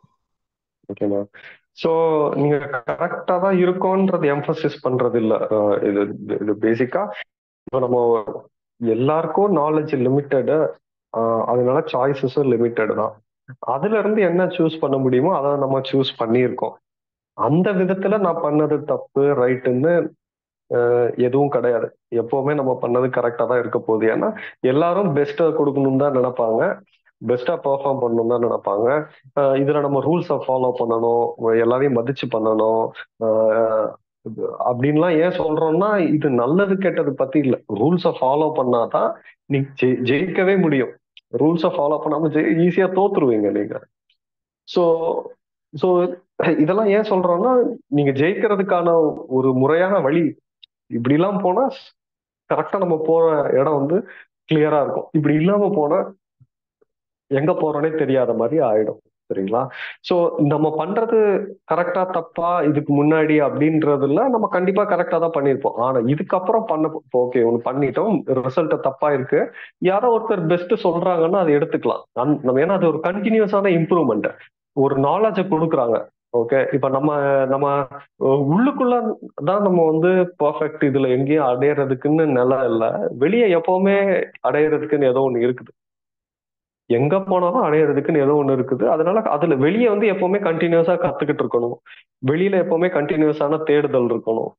ஓகேமா சோ நீங்க கரெக்டா தான் இருக்கோன்றது எம்பசிஸ் பண்றது இல்ல அஹ் இது இது பேசிக்கா இப்போ நம்ம எல்லாருக்கும் நாலேஜ் லிமிட்டடு அதனால சாய்ஸஸும் லிமிட்டட் தான் அதுல இருந்து என்ன சூஸ் பண்ண முடியுமோ அதை நம்ம சூஸ் பண்ணியிருக்கோம் அந்த விதத்துல நான் பண்ணது தப்பு ரைட்டுன்னு எதுவும் கிடையாது எப்பவுமே நம்ம பண்ணது கரெக்டா தான் இருக்க போகுது ஏன்னா எல்லாரும் பெஸ்ட்டா கொடுக்கணும்னு தான் நினைப்பாங்க பெஸ்டா பெர்ஃபார்ம் பண்ணணும் தான் நினைப்பாங்க அஹ் இதுல நம்ம ரூல்ஸை ஃபாலோ பண்ணணும் எல்லாரையும் மதிச்சு பண்ணணும் அஹ் இது- அப்படின்லாம் ஏன் சொல்றோம்னா இது நல்லது கெட்டது பத்தி இல்ல ரூல்ஸை ஃபாலோ பண்ணாதான் நீ ஜெயி- ஜெயிக்கவே முடியும் ரூல்ஸை ஃபாலோ பண்ணாம ஜெயி ஈஸியா தோத்துருவீங்க நீங்க ஸோ ஸோ இதெல்லாம் ஏன் சொல்றோம்னா நீங்க ஜெயிக்கிறதுக்கான ஒரு முறையான வழி இப்படிலாம் போனா கரெக்டா நம்ம போற இடம் வந்து கிளியரா இருக்கும் இப்படி இல்லாம போனா எங்க போறோன்னே தெரியாத மாதிரி ஆயிடும் சரிங்களா சோ நம்ம பண்றது கரெக்டா தப்பா இதுக்கு முன்னாடி அப்படின்றதுல நம்ம கண்டிப்பா கரெக்டா தான் பண்ணியிருப்போம் ஆனா இதுக்கப்புறம் பண்ண ஓகே ஒண்ணு பண்ணிட்டோம் ரிசல்ட் தப்பா இருக்கு யாரோ ஒருத்தர் பெஸ்ட் சொல்றாங்கன்னா அதை எடுத்துக்கலாம் அந்- நம்ம ஏன்னா அது ஒரு கண்டினியூஸான இம்ப்ரூவ்மெண்ட் ஒரு நாலேஜை கொடுக்குறாங்க ஓகே இப்ப நம்ம நம்ம அஹ், உள்ளுக்குள்ள தான் நம்ம வந்து பர்ஃபெக்ட் இதுல எங்கேயும் அடையறதுக்குன்னு நிலை இல்லை வெளியே எப்பவுமே அடையறதுக்குன்னு ஏதோ ஒண்ணு இருக்குது எங்க போனாலும் அடையறதுக்குன்னு ஏதோ ஒண்ணு இருக்குது அதனால அதுல வெளியே வந்து எப்பவுமே கண்டினியூஸா கத்துக்கிட்டு இருக்கணும் வெளியில எப்பவுமே கண்டினியூஸான தேடுதல் இருக்கணும்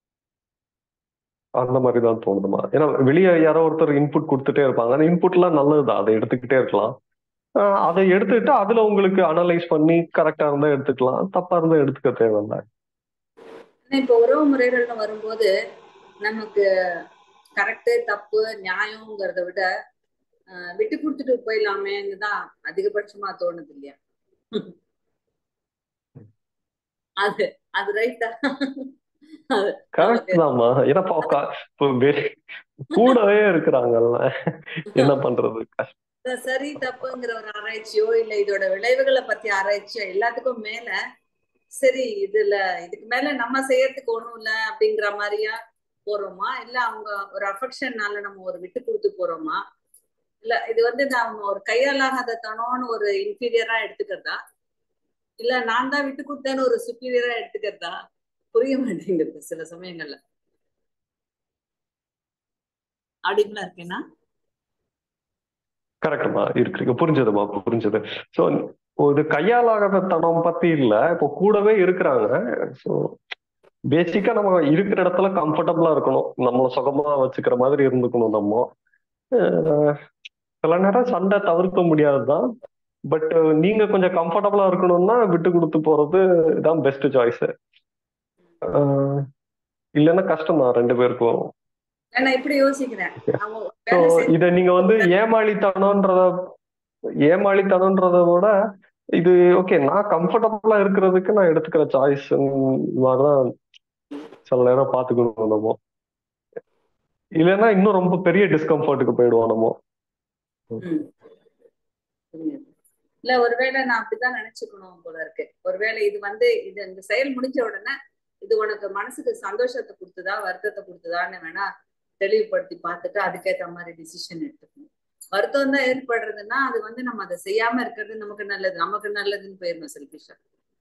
அந்த மாதிரி தான் தோணுதுமா ஏன்னா வெளியே யாரோ ஒருத்தர் இன்புட் கொடுத்துட்டே இருப்பாங்க அந்த இன்புட்லாம் நல்லதுதான் அதை எடுத்துக்கிட்டே இருக்கலாம் ஆஹ் அதை எடுத்துக்கிட்டு அதுல உங்களுக்கு அனலைஸ் பண்ணி கரெக்டா இருந்தா எடுத்துக்கலாம் தப்பா இருந்தா எடுத்துக்க தேவையில்ல ஆனா இப்ப உறவு முறைகள்னு வரும்போது நமக்கு கரெக்டு தப்பு நியாயங்கிறத விட ஆஹ் விட்டு கொடுத்துட்டு போயிடலாமேன்னு தான் அதிகபட்சமா தோணுது இல்லையா அது அது ரைட்டா அது கரெக்ட் தான்மா ஏன்னா பா- கா- இப்போ வெ- கூடவே இருக்கிறாங்கல்ல என்ன பண்றது கஷ்டம் இந்த சரி தப்புங்கிற ஒரு ஆராய்ச்சியோ இல்ல இதோட விளைவுகளை பத்தி ஆராய்ச்சியோ எல்லாத்துக்கும் மேல சரி இதுல இதுக்கு மேல நம்ம செய்யறதுக்கு ஒண்ணும் இல்ல அப்படிங்கிற மாதிரியா போறோமா இல்ல அவங்க ஒரு அஃபெக்ஷன்னால நம்ம ஒரு விட்டு கொடுத்து போறோமா இல்ல இது வந்து நாம ஒரு கையாலாகாத தனோன்னு ஒரு இன்ஃபீரியரா எடுத்துக்கிறதா இல்ல நான் தான் விட்டு கொடுத்தேன்னு ஒரு சுப்பீரியரா எடுத்துக்கிறதா புரிய மாட்டேங்குது சில சமயங்கள்ல ஆடிபிளா இருக்கேன்னா கரெக்டுமா இருக்கு புரிஞ்சதுமா புரிஞ்சது ஸோ இது கையாலாகாத தனம் பத்தி இல்ல இப்போ கூடவே இருக்கிறாங்க ஸோ பேசிக்கா நம்ம இருக்கிற இடத்துல கம்ஃபர்டபுளா இருக்கணும் நம்மள சுகமா வச்சுக்கிற மாதிரி இருந்துக்கணும் நம்ம அஹ் சில நேரம் சண்டை தவிர்க்க முடியாதுதான் பட் நீங்க கொஞ்சம் கம்ஃபர்டபுளா இருக்கணும்னா விட்டு கொடுத்து போறது தான் பெஸ்ட் சாய்ஸ் இல்லைன்னா கஷ்டம் தான் ரெண்டு பேருக்கும் நான் இப்படி யோசிக்கிறேன் அவங்க ஸோ வேலை செஞ்சு இத நீங்க வந்து ஏமாளித்தனம்ன்றத ஏமாளித்தனம்ன்றத விட இது ஓகே நான் கம்ஃபர்டபுளா இருக்கிறதுக்கு நான் எடுத்துக்கிற சாய்ஸ் மாதிரிதான் சில நேரம் பாத்துக்கணும் நம்ம இல்லைன்னா இன்னும் ரொம்ப பெரிய டிஸ்கம்ஃபர்ட்டுக்கு போயிடுவோம் நம்ம ம். புரியுது. இல்ல ஒருவேளை நான் அப்படிதான் நினைச்சுக்கணும் போல இருக்கு ஒருவேளை இது வந்து இது இந்த செயல் முடிஞ்ச உடனே இது உனக்கு மனசுக்கு சந்தோஷத்தை கொடுத்ததா வருத்தத்தை கொடுத்ததான்னு வேணா தெளிவுபடுத்தி பார்த்துட்டு அதுக்கேத்த மாதிரி டிசிஷன் எடுத்துக்கணும் வருத்தம் தான் ஏற்படுறதுன்னா அது வந்து நம்ம அதை செய்யாம இருக்கிறது நமக்கு நல்லது நமக்கு நல்லதுன்னு போயிடணும் செல்பிஷா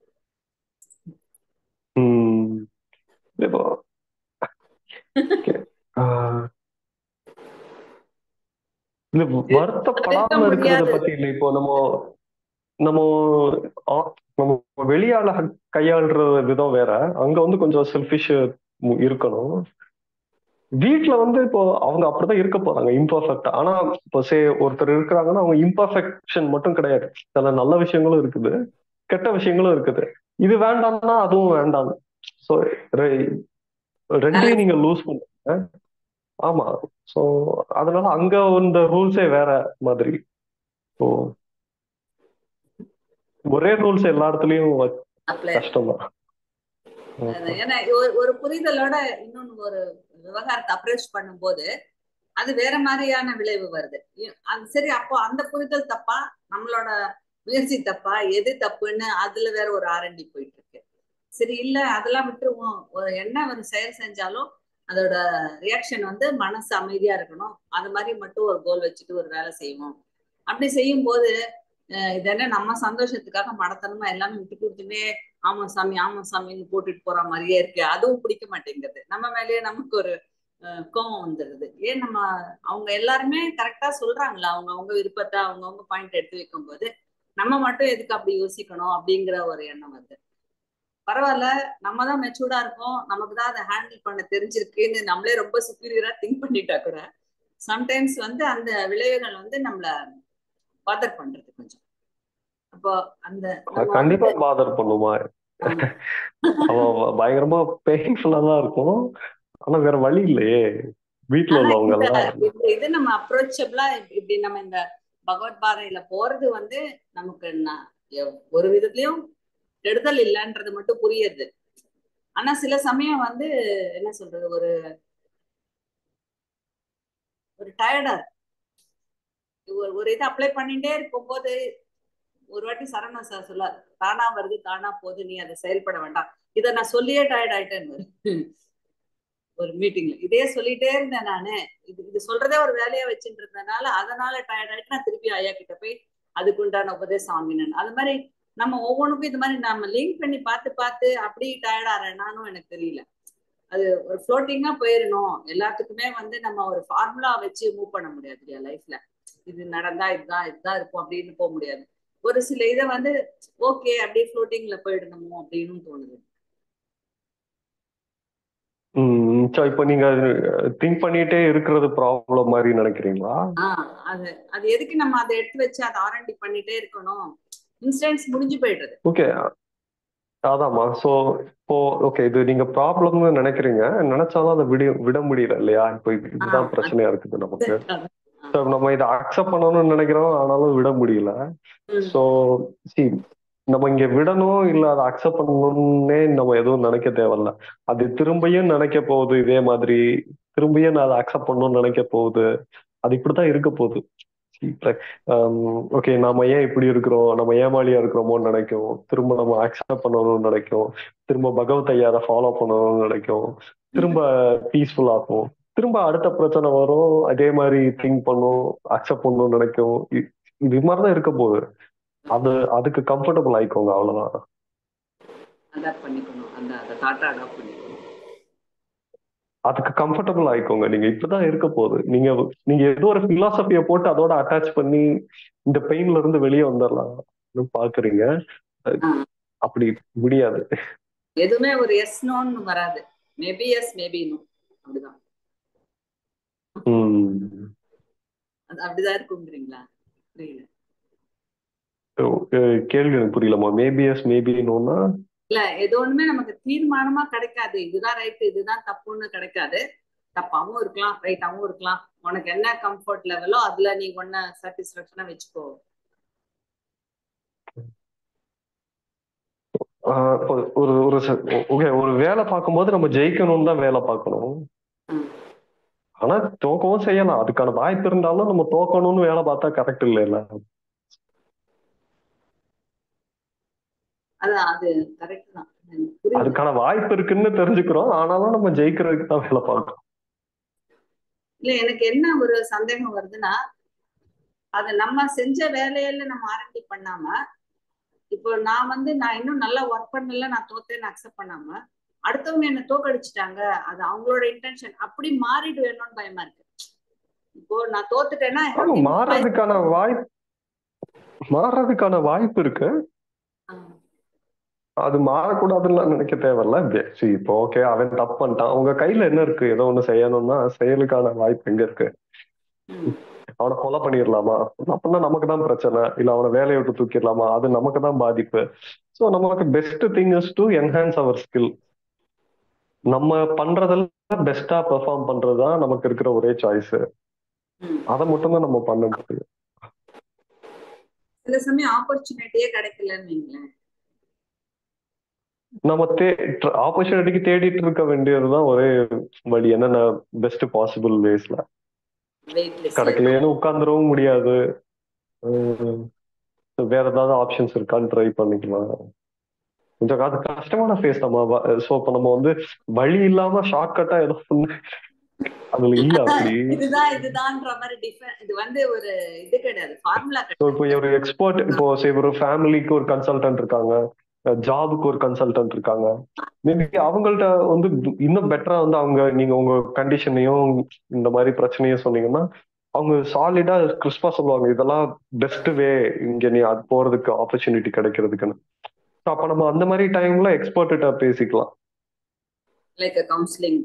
உம் இப்போ okay. ஆஹ் இது வருத்தப்படாம இருக்கிறத பத்தி இல்லை இப்போ நம்ம நம்ம ஆ- நம்ம வெளியாள கையாளுற விதம் வேற அங்க வந்து கொஞ்சம் செல்ஃபிஷ் இருக்கணும் வீட்ல வந்து இப்போ அவங்க அப்படிதான் இருக்க போறாங்க இம்பர்ஃபெக்ட் ஆனா இப்போ சே ஒருத்தர் இருக்கிறாங்கன்னா அவங்க இம்பர்ஃபெக்ஷன் மட்டும் கிடையாது சில நல்ல விஷயங்களும் இருக்குது கெட்ட விஷயங்களும் இருக்குது இது வேண்டாம்னா அதுவும் வேண்டாம் ஸோ ரெண்டையும் நீங்க லூஸ் பண்ணுங்க ஆமா சோ அதனால அங்க இந்த ரூல்ஸே வேற மாதிரி ஸோ ஒரே ரூல்ஸ் எல்லா இடத்துலயும் வ- அப்ளை கஷ்டம்தான் அது ஏன்னா ஒரு ஒரு புரிதலோட இன்னொன்னு ஒரு விவகாரத்தை அப்ரோச் பண்ணும்போது அது வேற மாதிரியான விளைவு வருது இ- அது சரி அப்போ அந்த புரிதல் தப்பா நம்மளோட முயற்சி தப்பா எது தப்புன்னு அதுல வேற ஒரு ஆரண்டி போயிட்டு இருக்கு சரி இல்ல அதெல்லாம் விட்டுருவோம் ஒரு என்ன ஒரு செயல் செஞ்சாலும் அதோட ரியாக்ஷன் வந்து மனசு அமைதியா இருக்கணும் அது மாதிரி மட்டும் ஒரு கோல் வச்சுட்டு ஒரு வேலை செய்வோம் அப்படி செய்யும் போது அஹ் இது என்ன நம்ம சந்தோஷத்துக்காக மடத்தனமா எல்லாமே விட்டு கொடுத்துமே ஆமா சாமி ஆமா சாமின்னு போட்டுட்டு போற மாதிரியே இருக்கு அதுவும் பிடிக்க மாட்டேங்குது நம்ம மேலேயே நமக்கு ஒரு அஹ், கோபம் வந்துடுது ஏன் நம்ம அவங்க எல்லாருமே கரெக்டா சொல்றாங்களா அவங்க அவங்க விருப்பத்தை அவங்க அவங்க பாயிண்ட் எடுத்து வைக்கும் போது நம்ம மட்டும் எதுக்கு அப்படி யோசிக்கணும் அப்படிங்கிற ஒரு எண்ணம் வருது பரவாயில்ல நம்ம தான் மெச்சூர்டா இருக்கோம் நமக்கு தான் அதை ஹேண்டில் பண்ண தெரிஞ்சிருக்குன்னு நம்மளே ரொம்ப சுப்பீரியரா திங்க் பண்ணிட்டா கூட சம்டைம்ஸ் வந்து அந்த விளைவுகள் வந்து நம்மள பாதர் பண்றது கொஞ்சம் அப்போ அந்த நம்ம கண்டிப்பா வந்து பாதர் பண்ணுமா ஆமா. அவன் பயங்கரமா பெயின்ஃபுல்லா தான் இருக்கும் ஆனா வேற வழி இல்லையே வீட்டுல ஆனா உள்ளவங்க இந்த எல்லாம் இந்த இது நம்ம அப்ரோச்சபிளா இப்படி நம்ம இந்த பகவத் பாதையில போறது வந்து நமக்கு ந- எவ்- ஒரு விதத்துலயும் கெடுதல் இல்லைன்றது மட்டும் புரியுது ஆனா சில சமயம் வந்து என்ன சொல்றது ஒரு ஒரு டயர்டா ஒரு ஒரு இதை அப்ளை பண்ணிட்டே இருக்கும்போது ஒரு வாட்டி சரவணா சார் சொல்ல தானா வருது தானா போகுது நீ அதை செயல்பட வேண்டாம் இதை நான் சொல்லியே டயர்ட் ஆயிட்டேன்னு ஒரு மீட்டிங்ல இதே சொல்லிட்டே இருந்தேன் நானு இது இது சொல்றதே ஒரு வேலையா வச்சுட்டு இருந்தனால அதனால டயர்ட் ஆயிட்டு நான் திருப்பி ஐயா கிட்ட போய் அதுக்கு உண்டான உபதேசம் வாங்கினேன் அது மாதிரி நம்ம ஒவ்வொன்றுக்கும் இது மாதிரி நம்ம லிங்க் பண்ணி பார்த்து பார்த்து அப்படி டயர்ட் ஆறேனானும் எனக்கு தெரியல அது ஒரு ஃப்ளோட்டிங்கா போயிடணும் எல்லாத்துக்குமே வந்து நம்ம ஒரு ஃபார்முலா வச்சு மூவ் பண்ண முடியாது இல்லையா லைஃப்ல இது நடந்தா இதுதான் இதுதான் இருக்கும் அப்படின்னு போக முடியாது ஒரு சில இதை வந்து ஓகே அப்படியே ஃப்ளோட்டிங்ல போயிடணுமோ அப்படின்னு தோணுது உம் சோ இப்போ நீங்க திங்க் பண்ணிட்டே இருக்கிறது ப்ராப்ளம் மாதிரி நினைக்கிறீங்களா ஆஹ் அது அது எதுக்கு நம்ம அதை எடுத்து வச்சு அதை ஆரண்டி பண்ணிட்டே இருக்கணும் இன்ஸ்டன்ஸ் முடிஞ்சு போயிடுறது ஓகே அதாம்மா சோ இப்போ ஓகே இது நீங்க ப்ராப்ளம்னு நினைக்கிறீங்க நினைச்சாலும் அதை விட விட முடியல இல்லையா இப்போ இது- இதுதான் பிரச்சனையா இருக்குது நமக்கு So, நம்ம இதை அக்செப்ட் பண்ணணும்னு நினைக்கிறோம் ஆனாலும் விட முடியல ஸோ சி நம்ம இங்க விடணும் இல்ல அதை அக்செப்ட் பண்ணணும்னே நம்ம எதுவும் நினைக்க தேவையில்ல அது திரும்பியும் நினைக்க போகுது இதே மாதிரி திரும்பியும் நான் அதை அக்செப்ட் பண்ணணும்னு நினைக்க போகுது அது இப்படித்தான் இருக்க போகுது ஓகே நாம ஏன் இப்படி இருக்கிறோம் நம்ம ஏமாளியா இருக்கிறோமோன்னு நினைக்கும் திரும்ப நம்ம அக்செப்ட் பண்ணணும்னு நினைக்கும் திரும்ப பகவத் ஐயா அதை ஃபாலோ பண்ணணும்னு நினைக்கும் திரும்ப பீஸ்ஃபுல் ஆகும் திரும்ப அடுத்த பிரச்சனை வரும் அதே மாதிரி திங்க் பண்ணும் அக்செப்ட் பண்ணணும்னு நினைக்கும் இ- இது மாதிரிதான் இருக்க போகுது அது அதுக்கு கம்ஃபர்டபுள் ஆயிக்கோங்க அவ்வளவுதான் அடாப்ட் பண்ணிக்கணும் அந்த அந்த தாட்டை அடாப்ட் பண்ணிக்கணும் அதுக்கு கம்ஃபர்டபுள் ஆயிக்கோங்க நீங்க இப்படிதான் இருக்க போகுது நீங்க நீங்க ஏதோ ஒரு பிலாசபிய போட்டு அதோட அட்டாச் பண்ணி இந்த பெயின்ல இருந்து வெளியே வந்துடலாம் பாக்குறீங்க அஹ் ஆ. அப்படி முடியாது எதுவுமே ஒரு எஸ் நோன்னு வராது மேபி எஸ் மேபி நோ அப்படிதான் உம் அது அப்படிதான் இருக்குங்கிறீங்களா புரியல அஹ் கேள்வி எனக்கு புரியலமா மேபி எஸ் மேபி நோனா இல்ல எது ஒண்ணுமே நமக்கு தீர்மானமா கிடைக்காது இதுதான் ரைட் இதுதான் தப்புன்னு கிடைக்காது தப்பாவும் இருக்கலாம் ரைட்டாவும் இருக்கலாம் உனக்கு என்ன கம்ஃபர்ட் லெவலோ அதுல நீ ஒன்ன சாட்டிஸ்பாக்சனா வச்சுக்கோ ஆஹ் இப்போ ஒரு ஒரு ஓகே ஒரு வேலை பார்க்கும்போது நம்ம ஜெயிக்கணும்னு தான் வேலை பார்க்கணும் ம். ஆனா தோக்கவும் செய்யலாம் அதுக்கான வாய்ப்பு இருந்தாலும் நம்ம தோக்கணும்னு வேலை பார்த்தா கரெக்ட் இல்லைல்ல அதான் அது கரெக்ட் தான் எனக்கு புரியுது அதுக்கான வாய்ப்பு இருக்குன்னு தெரிஞ்சுக்கிறோம் ஆனாலும் நம்ம ஜெயிக்கிறதுக்கு தான் வேலை பார்க்கணும் இல்ல எனக்கு என்ன ஒரு சந்தேகம் வருதுன்னா அது நம்ம செஞ்ச வேலையில நம்ம ஆரண்டி பண்ணாம இப்போ நான் வந்து நான் இன்னும் நல்லா ஒர்க் பண்ணல நான் தோத்தேன்னு அக்செப்ட் பண்ணாம அடுத்தவங்க என்ன தோக்கடிச்சிட்டாங்க அது அவங்களோட இன்டென்ஷன் அப்படி மாறிட்டு வேணும்னு பயமா இருக்கு இப்போ நான் தோத்துட்டேன்னா I have ஆமா to improvise. மாறுறதுக்கான வாய்ப்பு மாறுறதுக்கான வாய்ப்பு இருக்கு ஆ, அது மாறக்கூடாதுன்னு நினைக்க தேவையில்ல சரி இப்போ ஓகே அவன் தப்பு பண்ணிட்டான் உங்க கையில என்ன இருக்கு ஏதோ ஒண்ணு செய்யணும்னா செயலுக்கான வாய்ப்பு எங்க இருக்கு ம், அவனை கொலை பண்ணிடலாமா அப்படின்னா நமக்கு தான் பிரச்சனை இல்ல அவனை வேலையை விட்டு தூக்கிடலாமா அது நமக்கு தான் பாதிப்பு ஸோ நமக்கு best thing is to enhance our skill நம்ம பண்றதெல்லாம் பெஸ்டா பெர்ஃபார்ம் பண்றதுதான் நமக்கு இருக்கிற ஒரே சாய்ஸ் ம். அதை மட்டும் தான் நம்ம பண்ண முடியும் சில சமயம் ஆப்பர்ச்சுனிட்டியே கிடைக்கலன்னு வைங்களேன் நம்ம தே ஆப்பர்ச்சுனிட்டிக்கு தேடிட்டு இருக்க வேண்டியதுதான் ஒரே வழி என்னென்ன பெஸ்ட் பாசிபிள் வேஸ்ல வெயிட் லிஸ்ட் கிடைக்கலையேன்னு உட்காந்துடவும் முடியாது உம் வேற ஏதாவது ஆப்ஷன்ஸ் இருக்கான்னு ட்ரை பண்ணிக்கலாம் கொஞ்சம் அது கஷ்டமான ஃபேஸ் நம்ம ஸோ இப்போ நம்ம வந்து வழி இல்லாம ஷார்ட்கட்டா ஏதோ ஒண்ணு அதுல இல்ல அப்படி இதுதான் இதுதான்ற மாதிரி டிஃபரெண்ட் இது வந்து ஒரு இது கிடையாது ஃபார்முலா ஸோ கிடையாது இப்போ ஒரு எக்ஸ்பர்ட் இப்போ say ஒரு ஃபேமிலிக்கு ஒரு கன்சல்டன்ட் இருக்காங்க ஜாபுக்கு ஒரு கன்சல்டன்ட் இருக்காங்க மேபி அவங்கள்ட்ட வந்து இன்னும் பெட்டரா வந்து அவங்க நீங்க உங்க கண்டிஷனையும் இந்த மாதிரி பிரச்சனையும் சொன்னீங்கன்னா அவங்க சாலிடா கிறிஸ்பா சொல்லுவாங்க இதெல்லாம் பெஸ்ட் வே இங்க நீ அது போறதுக்கு ஆப்பர்ச்சுனிட்டி கிடைக்கிறதுக்குன்னு So அப்ப நம்ம அந்த மாதிரி டைம்ல எக்ஸ்பர்ட்ட பேசிக்கலாம் லைக் கவுன்சிலிங்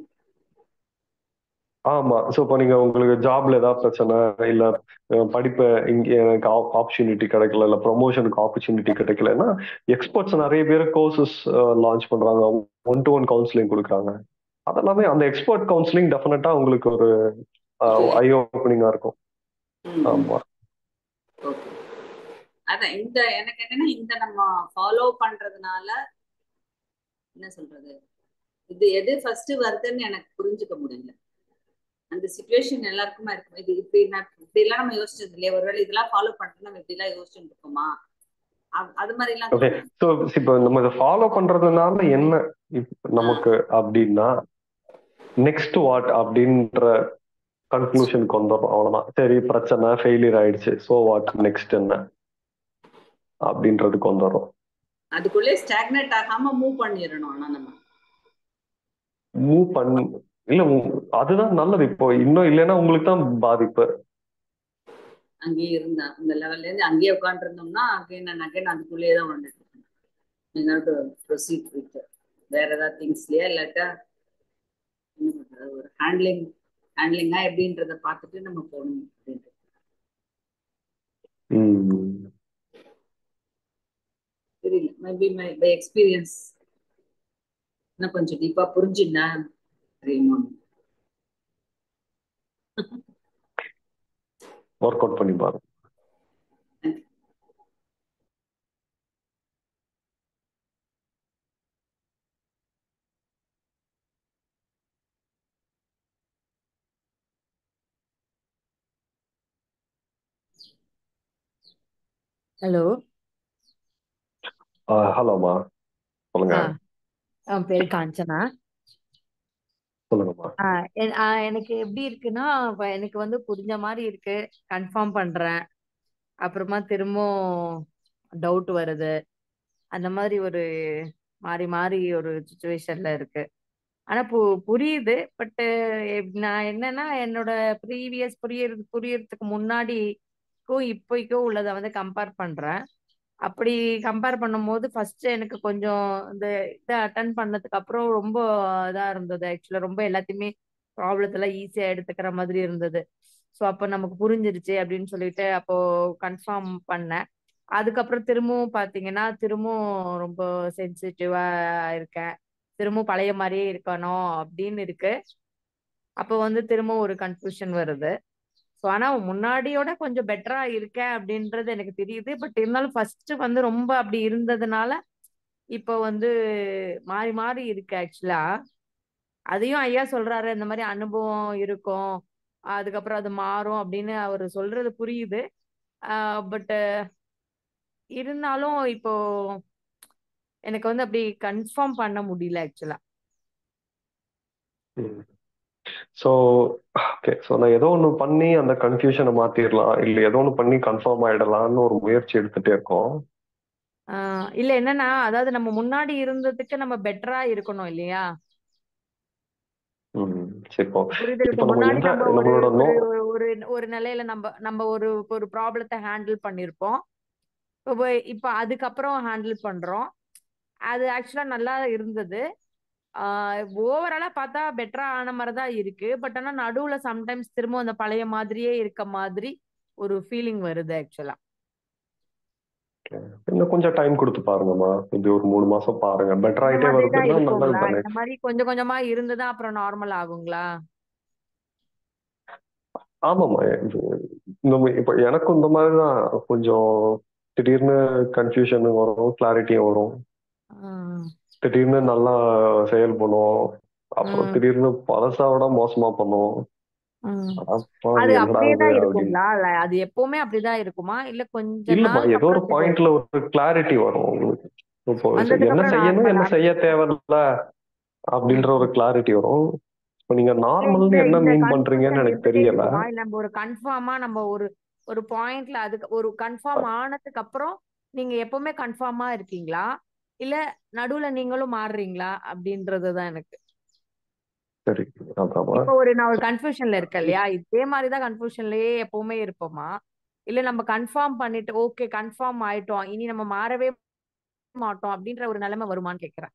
ஆமா ஸோ இப்போ நீங்க உங்களுக்கு ஜாப்ல ஏதாவது பிரச்சனை இல்ல அஹ் படிப்பு இங்க எனக்கு ஆப்பர்ச்சுனிட்டி கிடைக்கல இல்ல ப்ரொமோஷனுக்கு ஆப்பர்ச்சுனிட்டி கிடைக்கலன்னா எக்ஸ்பர்ட்ஸ் நிறைய பேர் கோர்சஸ் லான்ச் பண்றாங்க ஒன் டு ஒன் கவுன்சிலிங் கொடுக்குறாங்க அதெல்லாமே அந்த எக்ஸ்பர்ட் கவுன்சிலிங் டெஃபினட்டா உங்களுக்கு ஒரு ஐ ஓப்பனிங்கா இருக்கும் ஆமா ஓகே அதான் இந்த எனக்கு என்னன்னா இந்த நம்ம ஃபாலோ பண்றதுனால என்ன சொல்றது இது எது ஃபர்ஸ்ட் வருதுன்னு எனக்கு புரிஞ்சுக்க முடியல அந்த சுச்சுவேஷன் எல்லாருக்குமா இருக்கும் இது இப்படி நான் இப்படி எல்லாம் நம்ம யோசிச்சது இல்லையா ஒருவேளை இதெல்லாம் ஃபாலோ பண்ணிட்டு நம்ம இப்படி எல்லாம் யோசிச்சுட்டு இருக்கோமா அ- அது மாதிரி எல்லாம் ஓகே தோணும். ஸோ இப்போ நம்ம இதை ஃபாலோ பண்றதுனால என்ன இப்ப நமக்கு அப்படின்னா நெக்ஸ்ட் வாட் அப்படின்ற கன்க்ளூஷனுக்கு வந்துடும் அவ்வளவுதான் சரி பிரச்சனை ஃபெயிலியர் ஆயிடுச்சு ஸோ வாட் நெக்ஸ்ட் என்ன அப்படின்றதுக்கு வந்துடும் அதுக்குள்ளே ஸ்டாக்னேட் ஆகாம மூவ் பண்ணிடணும் ஆனா நம்ம மூவ் பண் இல்ல உ- அதுதான் நல்லது இப்போ இன்னும் இல்லைன்னா உங்களுக்கு தான் பாதிப்பு அங்கேயே இருந்தா அந்த லெவல்ல இருந்து அங்கேயே உட்காந்துருந்தோம்னா அகைன் அண்ட் அகைன் அதுக்குள்ளேயே தான் வந்துட்டு இருக்கணும் ப்ரொசீட் வித் வேற ஏதாவது திங்ஸ்லயா இல்லாட்டா என்ன பண்றது ஒரு ஹேண்ட்லிங் ஹேண்ட்லிங்கா எப்படின்றத பார்த்துட்டு நம்ம போகணும் அப்படின்ட்டு ம். தெரியல மேபி மை பை எக்ஸ்பீரியன்ஸ் இன்னும் கொஞ்சம் டீப்பா புரிஞ்சுட்டா தெரியுமா ஒர்க் அவுட் பண்ணி பாருங்க ஹலோ ஹலோமா சொல்லுங்க ஆ என் பேரு காஞ்சனா சொல்லுங்கம்மா ஆ, என்- ஆ, எனக்கு எப்படி இருக்குன்னா இப்ப எனக்கு வந்து புரிஞ்ச மாதிரி இருக்கு கன்ஃபார்ம் பண்றேன் அப்புறமா திரும்பவும் டவுட் வருது அந்த மாதிரி ஒரு மாறி மாறி ஒரு சுச்சுவேஷன்ல இருக்கு ஆனா பு புரியுது பட் நான் என்னன்னா என்னோட ப்ரீவியஸ் புரியறது புரியறதுக்கு முன்னாடிக்கும் இப்போக்கும் உள்ளதை வந்து கம்பேர் பண்றேன் அப்படி கம்பேர் பண்ணும்போது ஃபர்ஸ்ட் எனக்கு கொஞ்சம் இந்த இதை அட்டன் பண்ணதுக்கு அப்புறம் ரொம்ப இதா இருந்தது ஆக்சுவலா ரொம்ப எல்லாத்தையுமே ப்ராப்ளத்தெல்லாம் ஈஸியா எடுத்துக்கிற மாதிரி இருந்தது ஸோ அப்போ நமக்கு புரிஞ்சிருச்சு அப்படின்னு சொல்லிட்டு அப்போ கன்ஃபார்ம் பண்ணேன் அதுக்கப்புறம் திரும்பவும் பார்த்தீங்கன்னா திரும்பவும் ரொம்ப சென்சிட்டிவா இருக்கேன் திரும்பவும் பழைய மாதிரியே இருக்கணும் அப்படின்னு இருக்கு அப்போ வந்து திரும்பவும் ஒரு கன்ஃபியூஷன் வருது ஸோ ஆனா முன்னாடியோட கொஞ்சம் பெட்டரா இருக்கேன் அப்படின்றது எனக்கு தெரியுது பட் இருந்தாலும் ஃபர்ஸ்ட் வந்து ரொம்ப அப்படி இருந்ததுனால இப்போ வந்து மாறி மாறி இருக்கு ஆக்சுவலா அதையும் ஐயா சொல்றாரு இந்த மாதிரி அனுபவம் இருக்கும் அதுக்கப்புறம் அது மாறும் அப்படின்னு அவர் சொல்றது புரியுது பட் இருந்தாலும் இப்போ எனக்கு வந்து அப்படி கன்ஃபார்ம் பண்ண முடியல ஆக்சுவலா ஸோ ஓகே ஸோ நான் ஏதோ ஒன்று பண்ணி அந்த கன்ஃபியூஷனை மாத்திரலாம் இல்லை ஏதோ ஒன்று பண்ணி கன்ஃபார்ம் ஆயிடலாம்னு ஒரு முயற்சி எடுத்துட்டே இருக்கோம் ஆஹ் இல்ல என்னன்னா அதாவது நம்ம முன்னாடி இருந்ததுக்கு நம்ம பெட்டரா இருக்கணும் இல்லையா ம் சரி இப்போ புரியுது இப்போ இப்ப நம்ம முன்னாடி எந்த நம்ம ஒரு நம்மளோட நோ ஒரு ஒரு ஒரு நிலையில நம்ம நம்ம ஒரு ஒரு ப்ராப்ளத்தை ஹேண்டில் பண்ணிருப்போம் இப்போ இப்போ அதுக்கப்புறம் ஹேண்டில் பண்றோம் அது ஆக்சுவலா நல்லா இருந்தது ஓவராலா பார்த்தா பெட்டரா ஆன மாதிரி தான் இருக்கு பட் ஆனா நடுவுல சம்டைம்ஸ் திரும்ப அந்த பழைய மாதிரியே இருக்க மாதிரி ஒரு ஃபீலிங் வருது ஆக்சுவலா ஓகே இன்னும் கொஞ்சம் டைம் கொடுத்து பாருங்கம்மா இது ஒரு மூணு மாசம் பாருங்க பெட்டர் இந்த ஆயிட்டே மாதிரி தான் வருதுன்னா நல்லது இருக்குங்களா தானே இந்த மாதிரி கொஞ்சம் கொஞ்சமா இருந்துதான் அப்புறம் நார்மல் ஆகுங்களா ஆமாம்மா இது இந்த மாதிரி இப்போ எனக்கும் இந்த மாதிரி தான் கொஞ்சம் திடீர்னு கன்ஃபியூஷன் வரும் கிளாரிட்டியும் வரும் ம், திடீர்னு நல்லா செயல் பண்ணுவோம் அப்புறம் ம், திடீர்னு பழசா விட மோசமா பண்ணுவோம் ம். அப்பா அது என்னடா அப்படியே இது தான் அப்படின்னு இருக்குங்களா இல்ல அது எப்பவுமே அப்படிதான் இருக்குமா இல்ல கொஞ்ச இல்லம்மா நாளுக்கு ஏதோ ஒரு அப்புறம் சரி பாயிண்ட்ல ஒரு கிளாரிட்டி வரும் உங்களுக்கு இப்போ வந்ததுக்கு என்ன அப்புறம் செய்யணும் நார்மல் என்ன செய்ய ஆகுது தேவையில்ல அப்படின்ற ஒரு கிளாரிட்டி வரும் இப்போ நீங்க இல்ல இந்த நார்மல்னு என்ன இந்த மீன் பண்றீங்கன்னு கன்ஃபியூஷன் எனக்கு இருந்துட்டே தெரியல இருக்குமா இல்ல நம்ம ஒரு கன்ஃபார்மா நம்ம ஒரு ஒரு பாயிண்ட்ல அதுக்கு ஒரு கன்ஃபார்ம் ஆனதுக்கு அப்புறம் நீங்க எப்பவுமே கன்ஃபார்மா இருக்கீங்களா இல்ல நடுவுல நீங்களும் மாறுறீங்களா அப்படின்றதுதான் எனக்கு சரி அதாம்மா இப்போ ஒரு நான் ஒரு கன்ஃபியூஷன்ல இருக்கேன் இல்லையா இதே மாதிரிதான் கன்ஃபியூஷன்லயே எப்பவுமே இருப்போமா இல்ல நம்ம கன்ஃபார்ம் பண்ணிட்டு ஓகே கன்ஃபார்ம் ஆயிட்டோம் இனி நம்ம மாறவே மாட்டோம் அப்படின்ற ஒரு நிலைமை வருமான்னு கேக்குறேன்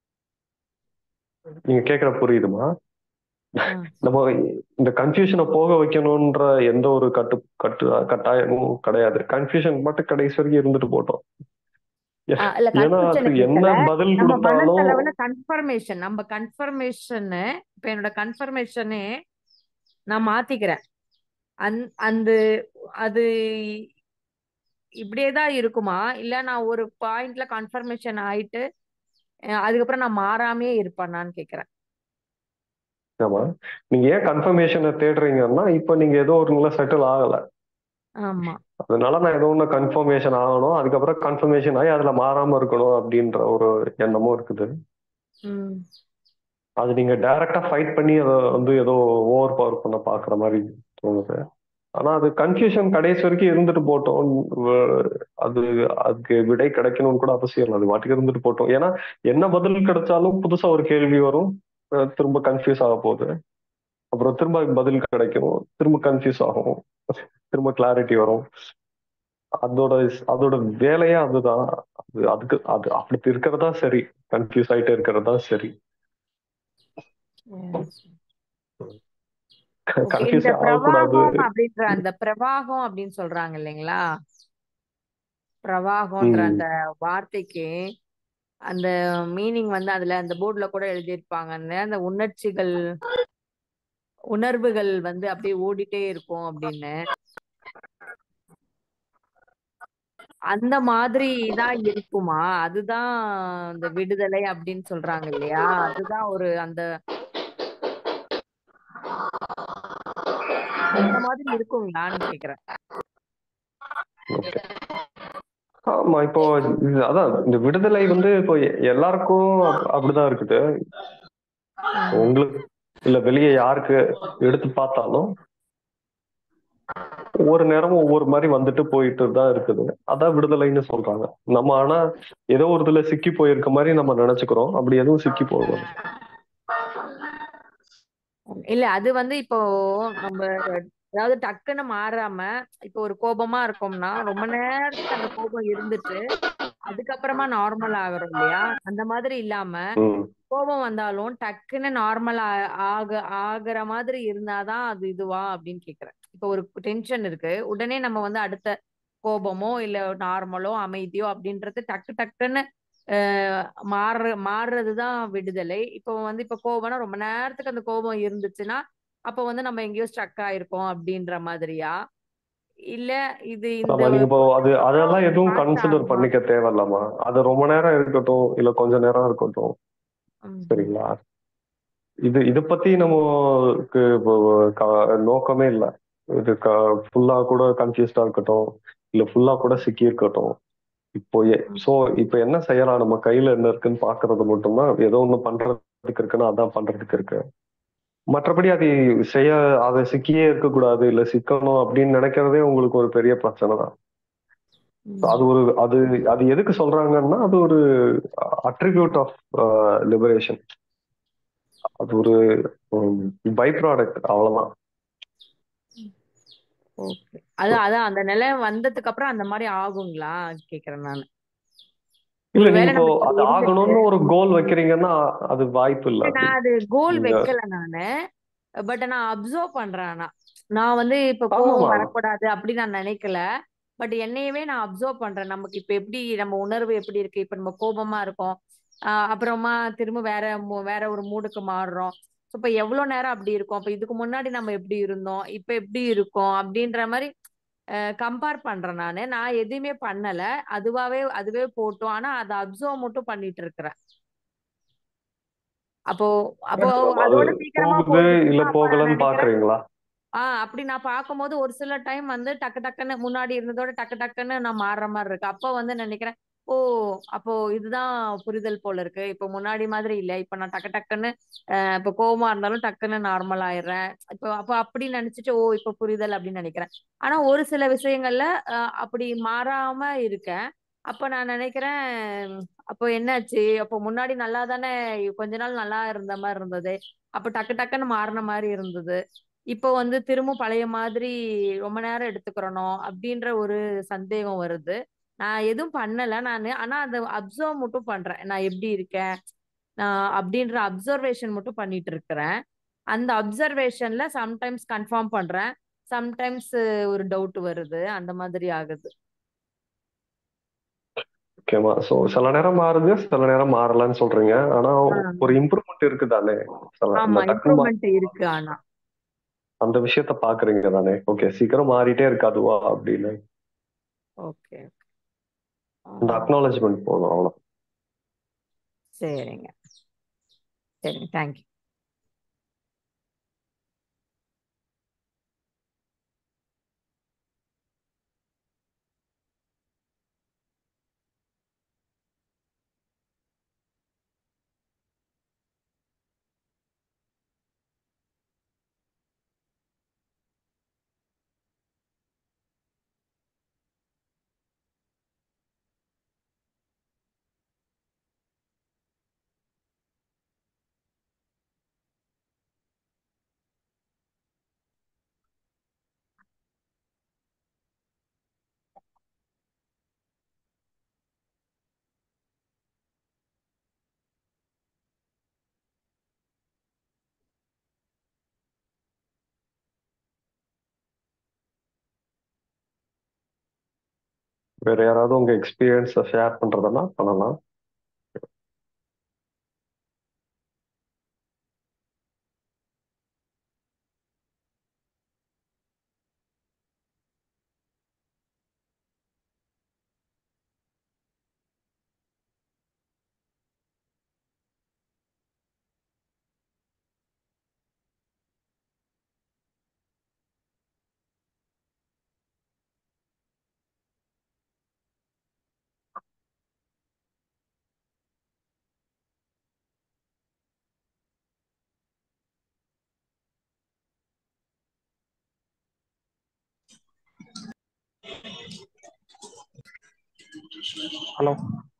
நீங்க கேக்குற புரியுதுமா ம். நம்ம இந்த கன்ஃபியூஷனை போக வைக்கணும்ன்ற எந்த ஒரு கட்டு கட்டு கட்டாயமும் கிடையாது கன்ஃபியூஷன் மட்டும் கடைசி வரைக்கும் இருந்துட்டு போட்டோம் ஆ, இல்ல ஏன்னா அது கன்ஃபியூஷன் என்ன இருக்கல பதில் நம்ம கொடுத்தாலும் மனசளவுல கன்ஃபர்மேஷன் நம்ம கன்ஃபர்மேஷன் இப்ப என்னோட கன்ஃபர்மேஷனே நான் மாத்திக்கிறேன் அந் அந்த அது இப்படியே தான் இருக்குமா இல்ல நான் ஒரு பாயிண்ட்ல கன்ஃபர்மேஷன் ஆயிட்டு அஹ் அதுக்கப்புறம் நான் மாறாமே இருப்பேனான்னு கேக்குறேன் ஆமா நீங்க ஏன் கன்ஃபர்மேஷனை தேடுறீங்கன்னா இப்ப நீங்க ஏதோ ஒரு செட்டில் ஆகல ஆமா அதனால நான் ஏதோ ஒன்று கன்ஃபர்மேஷன் ஆகணும் அதுக்கப்புறம் கன்ஃபர்மேஷன் ஆகி அதுல மாறாம இருக்கணும் அப்படின்ற ஒரு எண்ணமும் இருக்குது உம் அது நீங்க டைரக்டா ஃபைட் பண்ணி அதை வந்து ஏதோ ஓவர் பவர் பண்ண பாக்குற மாதிரி தோணுது ஆனா அது கன்ஃபியூஷன் கடைசி வரைக்கும் இருந்துட்டு போட்டோம் வ- அது அதுக்கு விடை கிடைக்கணும்னு கூட அவசியம் இல்லை அது வாட்டுக்கு இருந்துட்டு போட்டோம் ஏன்னா என்ன பதில் கிடைச்சாலும் புதுசா ஒரு கேள்வி வரும் அஹ் திரும்ப கன்ஃபியூஸ் ஆக போகுது அப்புறம் திரும்ப அதுக்கு பதில் கிடைக்கும் திரும்ப கன்ஃபியூஸ் ஆகும் திரும்ப கிளாரிட்டி வரும் அதோட அதோட வேலையே அதுதான் அது அதுக்கு அது அப்படி இருக்கிறதா சரி கன்ஃபியூஸ் ஆயிட்டே இருக்கிறதா சரி ஓகே கன்ஃபியூஸ் இந்த ஆகக்கூடாது பிரவாகம் அப்படின்ற அந்த பிரவாகம் அப்படின்னு சொல்றாங்க இல்லைங்களா பிரவாகம்ன்ற ம் அந்த வார்த்தைக்கு அந்த மீனிங் வந்து அதுல அந்த போர்டுல கூட எழுதியிருப்பாங்க அந்த உணர்ச்சிகள் உணர்வுகள் வந்து அப்படியே ஓடிட்டே இருக்கும் அப்படின்னு அந்த மாதிரி தான் இருக்குமா அதுதான் அந்த விடுதலை அப்படின்னு சொல்றாங்க இல்லையா அதுதான் ஒரு அந்த அந்த மாதிரி இருக்குங்களான்னு கேக்குறேன் ஓகே ஆமா இப்போ இது- அதான் இந்த விடுதலை வந்து இப்போ எ- எல்லாருக்கும் அப்- அப்படிதான் இருக்குது ம். உங்களுக்கு இல்ல வெளியே யாருக்கு எடுத்து பார்த்தாலும் ஒவ்வொரு நேரமும் ஒவ்வொரு மாதிரி வந்துட்டு போயிட்டு தான் இருக்குது அதான் விடுதலைன்னு சொல்றாங்க நம்ம ஆனா ஏதோ ஒரு இதுல சிக்கி போயிருக்க மாதிரி நம்ம நினைச்சுக்கிறோம் அப்படி எதுவும் சிக்கி போகல இல்ல அது வந்து இப்போ நம்ம அதாவது டக்குன்னு மாறாம இப்போ ஒரு கோபமா இருக்கோம்னா ரொம்ப நேரத்துக்கு அந்த கோபம் இருந்துட்டு அதுக்கப்புறமா நார்மல் ஆகுறோம் இல்லையா அந்த மாதிரி இல்லாம ம் கோபம் வந்தாலும் டக்குன்னு நார்மல் ஆக ஆகுற மாதிரி இருந்தாதான் அது இதுவா அப்படின்னு கேக்குறேன் இப்போ ஒரு டென்ஷன் இருக்கு உடனே நம்ம வந்து அடுத்த கோபமோ இல்ல நார்மலோ அமைதியோ அப்படின்றது டக்கு டக்குன்னு அஹ், மாறுற மாறுறதுதான் விடுதலை இப்போ வந்து இப்போ கோபம்னா ரொம்ப நேரத்துக்கு அந்த கோபம் இருந்துச்சுன்னா அப்போ வந்து நம்ம எங்கேயோ ஸ்ட்ரக் ஆயிருக்கோம் அப்படின்ற மாதிரியா இல்ல இது இந்த ஆமா நீங்க இப்போ அது அதெல்லாம் எதுவும் பாஸ் கன்சிடர் ஆகுமா பண்ணிக்க தேவையில்லாமா அது ரொம்ப நேரம் இருக்கட்டும் இல்ல கொஞ்ச நேரம் இருக்கட்டும் ம், சரிங்களா இது இத பத்தி நமக்கு இப்போ க- நோக்கமே இல்லை இது ஃபுல்லா கூட கன்ஃபியூஸ்டா இருக்கட்டும் இல்ல ஃபுல்லா கூட சிக்கி இருக்கட்டும் இப்போ ம், சோ இப்போ என்ன செய்யலாம் நம்ம கையில என்ன இருக்குன்னு பாக்குறது மட்டும்தான் ஏதோ ஒண்ணு பண்றதுக்கு இருக்குன்னா அதான் பண்றதுக்கு இருக்கு மற்றபடி அது செய்ய அதை சிக்கியே இருக்கக்கூடாது இல்ல சிக்கணும் அப்படின்னு நினைக்கிறதே உங்களுக்கு ஒரு பெரிய பிரச்சனை தான் So ம். அது ஒரு அது அது எதுக்கு சொல்றாங்கன்னா அது ஒரு அட்ரிபியூட் ஆஃப் லிபரேஷன் அது ஒரு பை ப்ராடக்ட் அவ்வளவுதான் ஓகே அதான் அதான் அந்த நிலை வந்ததுக்கு அப்புறம் அந்த மாதிரி ஆகுங்களா கேக்குறேன் நான் இல்ல ஒருவேளை நீங்க இப்போ நம்ம அது இப்படி இருந்துட்டு ஆகணும்னு ஒரு கோல் வைக்கிறீங்கன்னா அது வாய்ப்பு இல்ல இல்ல, அப்படி நான் அது கோல் நீங்க வைக்கல நானு பட் நான் அப்சர்வ் பண்றேன் ஆனா நான் வந்து இப்ப ஆமாமா கோவம் வரக்கூடாது அப்படி நான் நினைக்கல பட் என்னையவே நான் அப்சர்வ் பண்றேன் நமக்கு இப்ப எப்படி நம்ம உணர்வு எப்படி இருக்கு இப்ப நம்ம கோபமா இருக்கோம் ஆஹ் அப்புறமா திரும்ப வேற மு- வேற ஒரு மூடுக்கு மாறுறோம் ஸோ இப்போ எவ்வளவு நேரம் அப்படி இருக்கும் அப்ப இதுக்கு முன்னாடி நம்ம எப்படி இருந்தோம் இப்ப எப்படி இருக்கோம் அப்படின்ற மாதிரி கம்பேர் பண்றேன் நானு நான் எதுவுமே பண்ணல அதுவாவே அதுவே போட்டோம் ஆனா அதை அப்சர்வ் மட்டும் பண்ணிட்டு இருக்கிறேன் அப்போ அப்போ அது அதோட சீக்கிரமா போகுது இல்ல போயிடுச்சுன்னா அப்ப நான் போகலன்னு நினைக்கிறேன் பாக்குறீங்களா ஆஹ் அப்படி நான் பார்க்கும்போது ஒரு சில டைம் வந்து டக்கு டக்குன்னு முன்னாடி இருந்ததோட டக்கு டக்குன்னு நான் மாறுற மாதிரி இருக்கு அப்போ வந்து நினைக்கிறேன் ஓ அப்போ இதுதான் புரிதல் போல இருக்கு இப்போ முன்னாடி மாதிரி இல்ல இப்போ நான் டக்கு டக்குன்னு அஹ் இப்போ கோவமா இருந்தாலும் டக்குன்னு நார்மல் ஆயிடுறேன் இப்போ அப்போ அப்படி நினைச்சிட்டு ஓ இப்போ புரிதல் அப்படின்னு நினைக்கிறேன் ஆனா ஒரு சில விஷயங்கள்ல அஹ் அப்படி மாறாம இருக்கேன் அப்ப நான் நினைக்கிறேன் அப்போ என்னாச்சு அப்போ முன்னாடி நல்லா தானே கொஞ்ச நாள் நல்லா இருந்த மாதிரி இருந்தது அப்ப டக்கு டக்குன்னு மாறின மாதிரி இருந்தது இப்போ வந்து திரும்ப பழைய மாதிரி ரொம்ப நேரம் எடுத்துக்கிறணும் அப்படின்ற ஒரு சந்தேகம் வருது நான் எதுவும் பண்ணல நான் ஆனா அதை அப்சர்வ் மட்டும் பண்றேன் நான் எப்படி இருக்கேன் நான் அப்படின்ற அப்சர்வேஷன் மட்டும் பண்ணிட்டு இருக்கிறேன் அந்த அப்சர்வேஷன்ல சம்டைம்ஸ் கன்ஃபார்ம் பண்றேன் சம்டைம்ஸ் ஒரு டவுட் வருது அந்த மாதிரி ஆகுது ஓகேவா சோ சில நேரம் மாறுது சில நேரம் மாறலன்னு சொல்றீங்க ஆனா ஆஹ் ஒரு இம்ப்ரூவ்மெண்ட் இருக்கு தானே சில ஆமா அந்த டக்குன்னு மா- இம்ப்ரூவ்மெண்ட் இருக்கு ஆனா அந்த விஷயத்த பாக்குறீங்க தானே ஓகே சீக்கிரம் மாறிட்டே இருக்காதுவா அப்படின்னு ஓகே அந்த அக்னாலஜ்மெண்ட் போதும் அவ்வளவு சரிங்க சரிங்க தேங்க்யூ வேற யாராவது உங்க எக்ஸ்பீரியன்ஸ ஷேர் பண்றதுன்னா பண்ணலாம் ஹலோ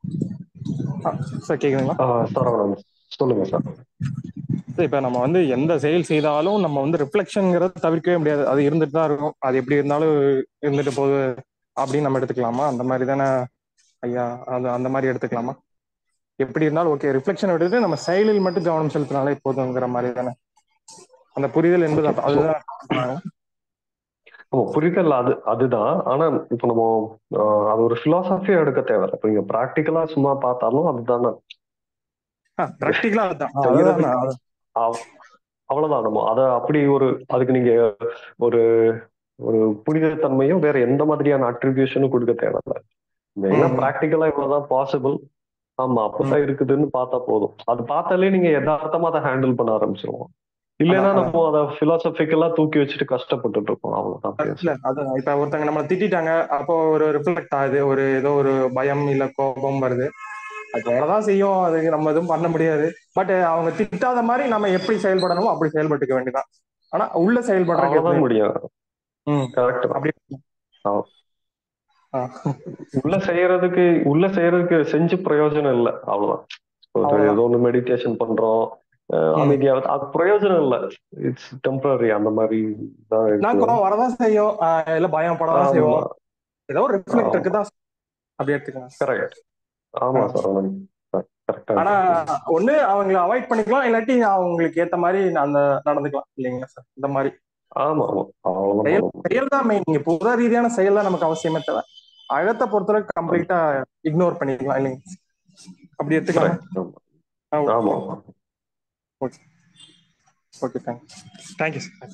சார் கேக்குதுங்களா ஆஹ் சரவணன் சொல்லுங்க சார் இப்போ நம்ம வந்து எந்த செயல் செய்தாலும் நம்ம வந்து ரிஃப்ளெக்ஷனுங்கிறத தவிர்க்கவே முடியாது அது இருந்துட்டு தான் இருக்கும் அது எப்படி இருந்தாலும் இருந்துட்டு போகுது அப்படின்னு நம்ம எடுத்துக்கலாமா அந்த மாதிரி தானே ஐயா அது அந்த மாதிரி எடுத்துக்கலாமா எப்படி இருந்தாலும் ஓகே ரிஃப்ளெக்ஷன் விட்டுட்டு நம்ம செயலில் மட்டும் கவனம் செலுத்தினாலே போதுங்கிற மாதிரி தானே அந்த புரிதல் என்பது அப்ப- அதுதான் நம்ம புரிதல் அது அதுதான் ஆனா இப்போ நம்ம ஆஹ் அது ஒரு பிலாசபியா எடுக்க தேவை இப்போ நீங்க ப்ராக்டிக்கலா சும்மா பார்த்தாலும் அதுதானே ப்ராக்டிக்கலா அதுதான் செய்யறது அதுதான் அது- அவ்- அவ்வளவுதான் நம்ம அத அப்படி ஒரு அதுக்கு நீங்க ஒரு ஒரு புனிதத்தன்மையும் வேற எந்த மாதிரியான அட்ரிபியூஷனும் கொடுக்க தேவையில்ல மெயினா ம். ப்ராக்டிக்கலா இவ்வளவுதான் பாசிபிள் ஆமா அப்படித்தான் இருக்குதுன்னு பார்த்தா போதும் அது பார்த்தாலே நீங்க யதார்த்தமா அதை ஹேண்டில் பண்ண ஆரம்பிச்சிருவோம் இல்லைன்னா அதான், நம்ம அதை பிலாசபிக்கலா தூக்கி வச்சுட்டு கஷ்டப்பட்டுட்டு இருக்கோம் அவ்வளவுதான் இல்ல பேச அது இப்ப ஒருத்தங்க நம்மள திட்டிட்டாங்க அப்போ ஒரு ரிஃப்ளெக்ட் ஆகுது ஒரு ஏதோ ஒரு பயம் இல்ல கோபம் வருது அது வரதான் செய்யும் அது நம்ம எதுவும் பண்ண முடியாது பட் அவங்க திட்டாத மாதிரி நம்ம எப்படி செயல்படணுமோ அப்படி செயல்பட்டுக்க வேண்டியதான் ஆனா உள்ள செயல்படுறதுக்கு அவ்வளவுதான் எப்படி முடியும் ம் கரெக்ட் அப்படி ஆ. ஆ. உள்ள செய்யறதுக்கு உள்ள செய்யறதுக்கு செஞ்சு பிரயோஜனம் இல்லை அவ்வளவுதான் ஒரு அவ்வளவுதான். ஏதோ ஒண்ணு மெடிடேஷன் பண்றோம் அஹ் ம். அமைதியா அது பிரயோஜனம் இல்லை இட்ஸ் டெம்பரரி அந்த மாதிரி தான் நான் இருக்கு கோவம் வரதான் செய்யும் ஆஹ் இல்ல பயம் படதான் ஆமா செய்வோம் ஏதோ ஒரு ரிஃப்ளெக்ட் ஆமா இருக்குதான் அப்படி எடுத்துக்கலாம் கரெக்ட் ஆமா ஆ. சார் கரெக்டா ஆனா ஒண்ணு அவங்களை அவாய்ட் பண்ணிக்கலாம் இல்லாட்டி அவங்களுக்கு ஏத்த மாதிரி அந்த நடந்துக்கலாம் இல்லைங்களா சார் இந்த மாதிரி ஆமா ஆமா அவ்வளவுதான் செயல் பண்ண முடியும் செயல் தான் மெயின் நீங்க புற ரீதியான செயல் தான் நமக்கு அவசியமே தேவை அகத்தை பொறுத்தவரைக்கும் கம்ப்ளீட்டா இக்னோர் பண்ணிக்கலாம் இல்லைங்க அப்படி எடுத்துக்கலாமா கரெக்ட் ஆமா ஆமா ஆமா okay okay thanks thank you sir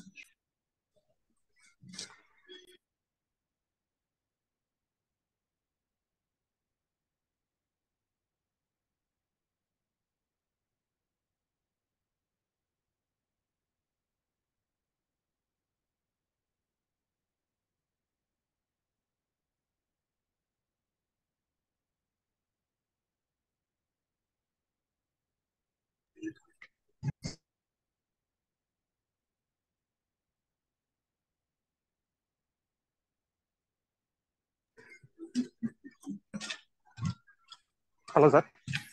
hello sir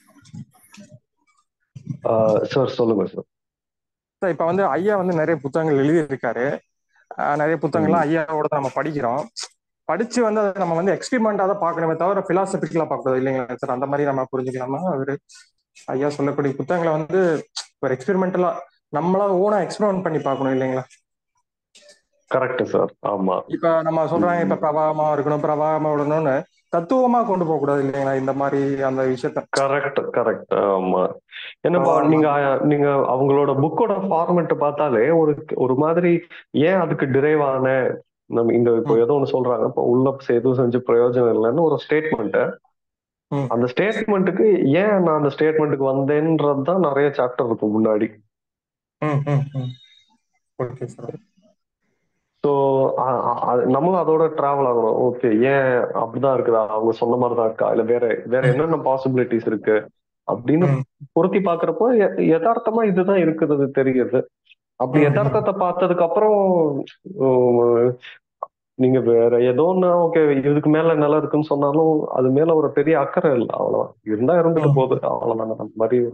sir சொல்லுங்க சார் சார் இப்போ வந்து ஐயா வந்து நிறைய புத்தகங்கள் எழுதியிருக்காரு ஆஹ் நிறைய புத்தகங்கள்லாம் ஐயாவோட தான் நம்ம படிக்கிறோம் படிச்சு வந்து அதை நம்ம வந்து எக்ஸ்பெரிமெண்டா தான் பார்க்கணுமே தவிர பிலாசபிக்கலா பார்க்கறது இல்லைங்களா சார் அந்த மாதிரி நம்ம புரிஞ்சுக்கலாமா அவரு ஐயா சொல்லக்கூடிய புத்தகங்களை வந்து ஒரு எக்ஸ்பெரிமெண்டலா நம்மளா ஓனா எக்ஸ்பெரிமெண்ட் பண்ணி பார்க்கணும் இல்லைங்களா கரெக்ட் சார் ஆமா இப்ப நம்ம சொல்றாங்க இப்ப பிரவாகமா இருக்கணும் பிரவாகமா விடணும்னு தத்துவமா கொண்டு போக கூடாது இல்லைங்களா இந்த மாதிரி அந்த விஷயத்த கரெக்ட் கரெக்ட் ஆமா என்னப்பா ஆமா. நீங்க நீங்க அவங்களோட புக்கோட ஃபார்மெட் பார்த்தாலே ஒரு ஒரு மாதிரி ஏன் அதுக்கு டிரைவ் ஆன நம்ம இங்க இப்போ ம். ஏதோ ஒண்ணு சொல்றாங்க இப்போ உள்ள எதுவும் செஞ்சு பிரயோஜனம் இல்லைன்னு ஒரு ஸ்டேட்மெண்ட் ம். அந்த ஸ்டேட்மெண்ட்டுக்கு ஏன் நான் அந்த ஸ்டேட்மெண்ட்டுக்கு வந்தேன்றது தான் நிறைய சாப்டர் இருக்கும் முன்னாடி ம் ம் ம் ஓகே சார் ஸோ நம்மளும் அதோட டிராவல் ஆகணும் ஓகே ஏன் அப்படிதான் இருக்குதா அவங்க சொன்ன மாதிரி தான் இருக்கா இல்ல வேற வேற என்னென்ன பாசிபிலிட்டிஸ் இருக்கு அப்படின்னு ம். பொருத்தி பாக்குறப்போ ய- யதார்த்தமா இதுதான் இருக்குது தெரியுது அப்படி ம், ம். யதார்த்தத்தை பார்த்ததுக்கு அப்புறம் உம், நீங்க வேற ஏதோ ஒண்ணு ஓகே இதுக்கு மேல நிலம் இருக்குன்னு சொன்னாலும் அது மேல ஒரு பெரிய அக்கறை இல்லை அவ்வளவுதான் இருந்தா இருந்துட்டு ம். போகுது அவ்வளவுதான் அந்த மாதிரி ஒரு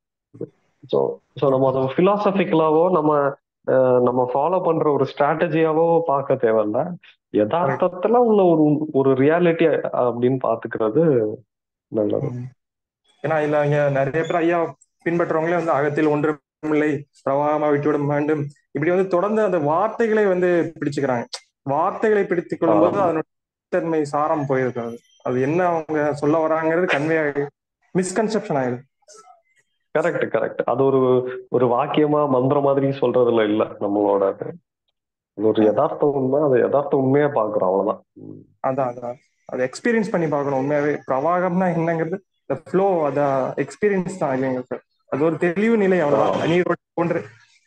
ஸோ ஸோ நம்ம அதை பிலாசபிக்கலாவோ நம்ம அஹ், நம்ம ஃபாலோ பண்ற ஒரு ஸ்ட்ராட்டஜியாவோ பார்க்க தேவையில்ல யதார்த்தத்துல உள்ள ஒரு ஒரு ரியாலிட்டி அப்படின்னு பாத்துக்கிறது நல்லது ம். ஏன்னா இல்ல இங்க நிறைய பேர் ஐயா பின்பற்றவங்களே வந்து அகத்தில் ஒன்றுமில்லை பிரவாகமா விட்டுவிட வேண்டும் இப்படி வந்து தொடர்ந்து அந்த வார்த்தைகளை வந்து பிடிச்சுக்கிறாங்க வார்த்தைகளை பிடித்துக் கொள்ளும்போது ஆமா. அதனுடைய தன்மை சாரம் போயிருக்காது அது என்ன அவங்க சொல்ல வராங்கிறது கன்வே ஆகி மிஸ்கன்செப்ஷன் ஆயிடுது கரெக்ட் கரெக்ட் அது ஒரு ஒரு வாக்கியமா மந்திரம் மாதிரி சொல்றதுல இல்ல நம்மளோட அது ஒரு யதார்த்த உண்மை அதை யதார்த்த உண்மையா பாக்குறோம் அவ்வளவுதான் உம். அதான் அதான் அதை எக்ஸ்பீரியன்ஸ் பண்ணி பார்க்கணும் உண்மையாவே பிரவாகம்னா என்னங்கிறது இந்த ஃப்ளோ அத எக்ஸ்பீரியன்ஸ் தான் இல்லைங்க சார் அது ஒரு தெளிவு நிலை அவ்வளவுதான் நீரோட போன்று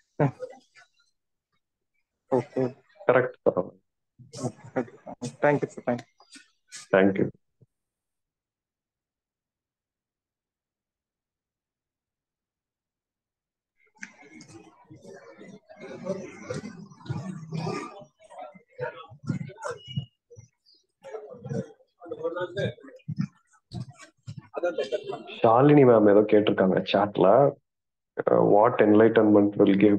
okay correct sir thank you sir thank you thank you Shalini ma'am ஏதோ கேட்டிருக்காங்க சாட்ல what enlightenment will give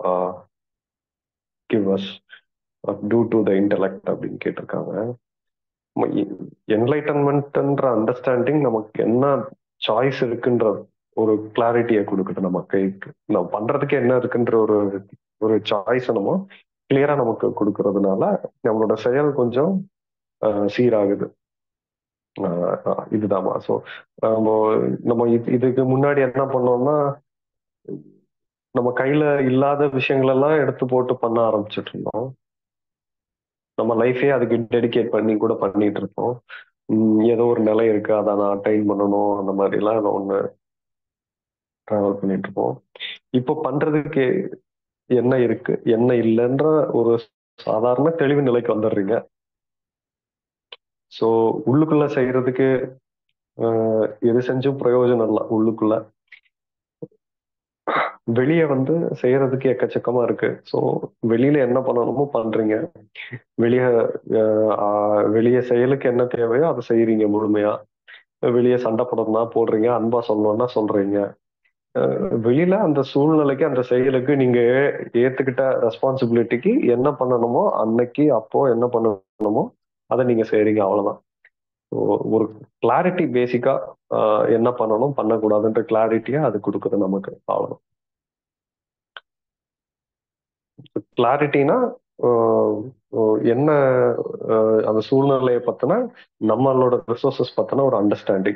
give us due to the intellect அப்படின்னு கேட்டிருக்காங்க என்லைட்டன்மெண்ட்ன்ற அண்டர்ஸ்டாண்டிங் நமக்கு என்ன சாய்ஸ் இருக்குன்ற ஒரு கிளாரிட்டியை கொடுக்குது நம்ம கைக்கு நம்ம பண்றதுக்கு என்ன இருக்குன்ற ஒரு ஒரு சாய்ஸ் நம்ம கிளியரா நமக்கு கொடுக்கறதுனால நம்மளோட செயல் கொஞ்சம் அஹ், சீராகுது அஹ், அஹ், இதுதாம்மா ஸோ நம்ம நம்ம இது- இதுக்கு முன்னாடி என்ன பண்ணோம்னா நம்ம கையில இல்லாத விஷயங்கள் எல்லாம் எடுத்து போட்டு பண்ண ஆரம்பிச்சிட்டு இருந்தோம் நம்ம லைஃபே அதுக்கு டெடிகேட் பண்ணி கூட பண்ணிட்டு இருக்கோம் உம் ஏதோ ஒரு நிலை இருக்கு அதை நான் அட்டைன் பண்ணணும் அந்த மாதிரி எல்லாம் ஏதோ ஒண்ணு டிராவல் பண்ணிட்டு இருப்போம் இப்போ பண்றதுக்கு என்ன இருக்கு என்ன இல்லைன்ற ஒரு சாதாரண தெளிவு நிலைக்கு வந்துடுறீங்க ஸோ உள்ளுக்குள்ள செய்யறதுக்கு ஆஹ், எது செஞ்சும் பிரயோஜனம் இல்லை உள்ளுக்குள்ள வெளியே வந்து செய்யறதுக்கு எக்கச்சக்கமா இருக்கு ஸோ வெளியில என்ன பண்ணணுமோ பண்றீங்க வெளியே வெளியே செயலுக்கு என்ன தேவையோ அதை செய்யறீங்க முழுமையா வெளியே சண்டை போடணும்னா போடுறீங்க அன்பா சொல்லணும்னா சொல்றீங்க அஹ் வெளியில அந்த சூழ்நிலைக்கு அந்த செயலுக்கு நீங்க ஏ- ஏத்துக்கிட்ட ரெஸ்பான்சிபிலிட்டிக்கு என்ன பண்ணணுமோ அன்னைக்கு அப்போ என்ன பண்ணணுமோ அதை நீங்க செய்றீங்க அவ்வளவுதான் ஒ- ஒரு கிளாரிட்டி பேசிக்கா என்ன பண்ணணும் பண்ணக்கூடாதுன்ற கிளாரிட்டியா அது கொடுக்குது நமக்கு அவ்வளவுதான் கிளாரிட்டினா என்ன ஆஹ் அந்த சூழ்நிலையை பத்தின நம்மளோட ரிசோர்சஸ் பத்தின ஒரு அண்டர்ஸ்டாண்டிங்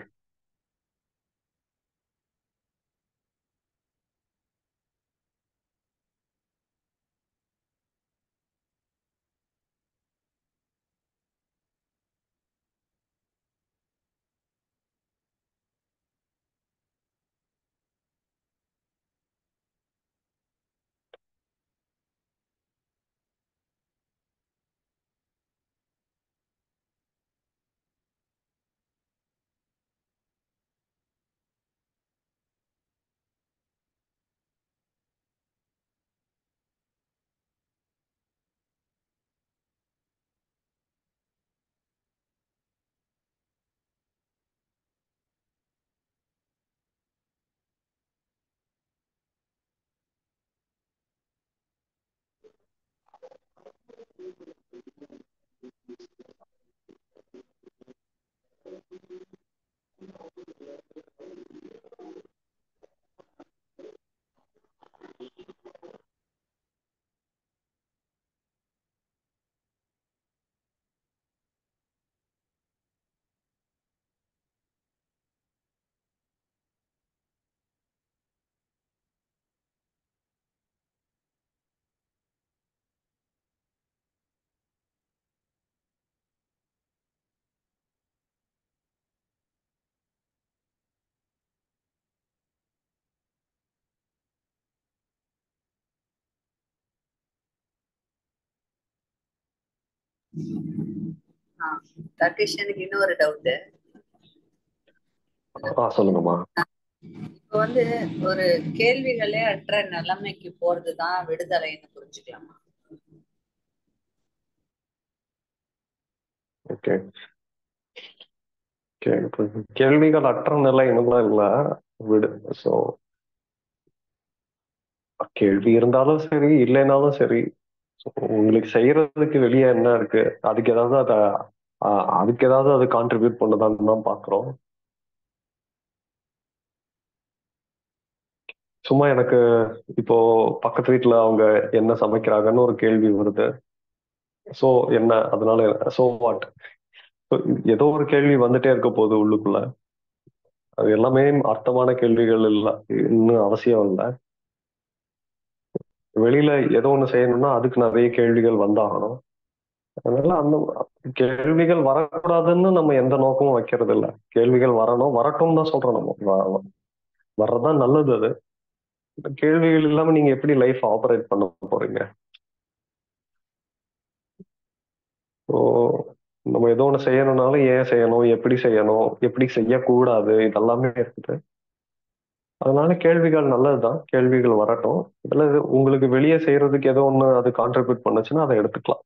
ராகேஷ் எனக்கு இன்னொரு டவுட் ஆ சொல்லுங்கம்மா இப்போ வந்து ஒரு கேள்விகளே அற்ற நிலைமைக்கு போறதுதான் விடுதலைன்னு புரிஞ்சுக்கலாமா ஓகே ஓகே இப்போ கேள்விகள் அற்ற நிலை என்னலாம் இல்ல விடு ஸோ கேள்வி இருந்தாலும் சரி இல்லைனாலும் சரி so உங்களுக்கு செய்யறதுக்கு வெளியே என்ன இருக்கு அதுக்கு ஏதாவது அத ஆஹ் அதுக்கு ஏதாவது அது கான்ட்ரிபியூட் பண்ணதான்னு தான் பாக்குறோம் சும்மா எனக்கு இப்போ பக்கத்து வீட்டுல அவங்க என்ன சமைக்கிறாங்கன்னு ஒரு கேள்வி வருது சோ என்ன அதனால சோ வாட் ஏதோ ஒரு கேள்வி வந்துட்டே இருக்க போகுது உள்ளுக்குள்ள அது எல்லாமே அர்த்தமான கேள்விகள் இல்ல இன்னும் அவசியம் இல்லை வெளியில ஏதோ ஒண்ணு செய்யணும்னா அதுக்கு நிறைய கேள்விகள் வந்தாகணும் அதனால அந்த கேள்விகள் வரக்கூடாதுன்னு நம்ம எந்த நோக்கமும் வைக்கிறது இல்ல கேள்விகள் வரணும் வரட்டும் தான் சொல்றோம் நம்ம வ- வ- வர்றதுதான் நல்லது அது இந்த கேள்விகள் இல்லாம நீங்க எப்படி லைஃப் ஆப்ரேட் பண்ண போறீங்க ஸோ நம்ம ஏதோ ஒண்ணு செய்யணும்னாலும் ஏன் செய்யணும் எப்படி செய்யணும் எப்படி செய்யக்கூடாது இதெல்லாமே இருக்குது அதனால கேள்விகள் நல்லதுதான் கேள்விகள் வரட்டும் இதுல இது உங்களுக்கு வெளியே செய்யறதுக்கு ஏதோ ஒண்ணு அது கான்ட்ரிபியூட் பண்ணுச்சுன்னா அதை எடுத்துக்கலாம்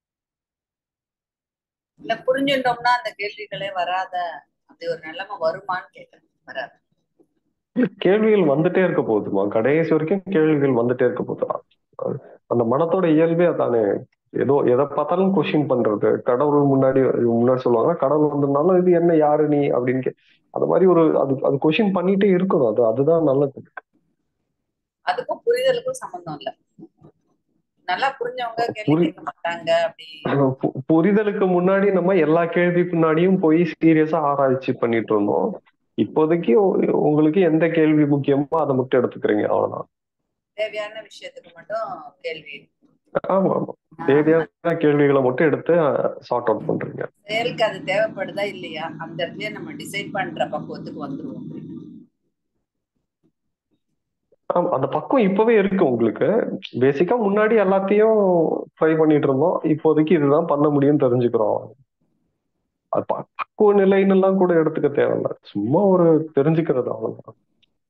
இல்ல புரிஞ்சுட்டோம்னா அந்த கேள்விகளே வராத அப்படி ஒரு நிலைமை வருமான்னு கேட்கறேன் வராது இல்ல, கேள்விகள் வந்துட்டே இருக்க போகுதுமா கடைசி வரைக்கும் கேள்விகள் வந்துட்டே இருக்க போகுது அது- அந்த மனத்தோட இயல்பே அதானே ஏதோ எதை பார்த்தாலும் கொஸ்டின் பண்றது கடவுள் முன்னாடி முன்னாடி சொல்லுவாங்க கடவுள் வந்திருந்தாலும் இது என்ன யாரு நீ அப்படின்னு கே- அந்த மாதிரி ஒரு அது அது கொஸ்டின் பண்ணிட்டே இருக்கணும் அது அதுதான் நல்லது அதுக்கும் புரிதலுக்கும் சம்பந்தம் இல்ல நல்லா புரிஞ்சவங்க கேள்வி புரி- கேட்க மாட்டாங்க அப்படி பு- புரிதலுக்கு முன்னாடி நம்ம எல்லா கேள்வி பின்னாடியும் போய் சீரியஸா ஆராய்ச்சி பண்ணிட்டு இருந்தோம் இப்போதைக்கு உ- உங்களுக்கு எந்த கேள்வி முக்கியமோ அதை மட்டும் எடுத்துக்கிறீங்க அவ்வளவுதான் தேவையான விஷயத்துக்கு மட்டும் கேள்வி ஆமா ஆமா தேவையான கேள்விகளை மட்டும் எடுத்து சார்ட் அவுட் பண்றீங்க செயலுக்கு அது தேவைப்படுதா இல்லையா அந்த இடத்துலயே நம்ம டிசைட் பண்ற பக்குவத்துக்கு வந்துருவோம் ஆமா அந்த பக்கம் இப்பவே இருக்கு உங்களுக்கு பேசிக்கா முன்னாடி எல்லாத்தையும் ட்ரை பண்ணிட்டு இருந்தோம் இப்போதைக்கு இதுதான் பண்ண முடியும்னு தெரிஞ்சுக்கிறோம் அது ப- பக்குவ நிலைன்னு எல்லாம் கூட எடுத்துக்க தேவையில்ல சும்மா ஒரு தெரிஞ்சுக்கிறது அவ்வளவுதான்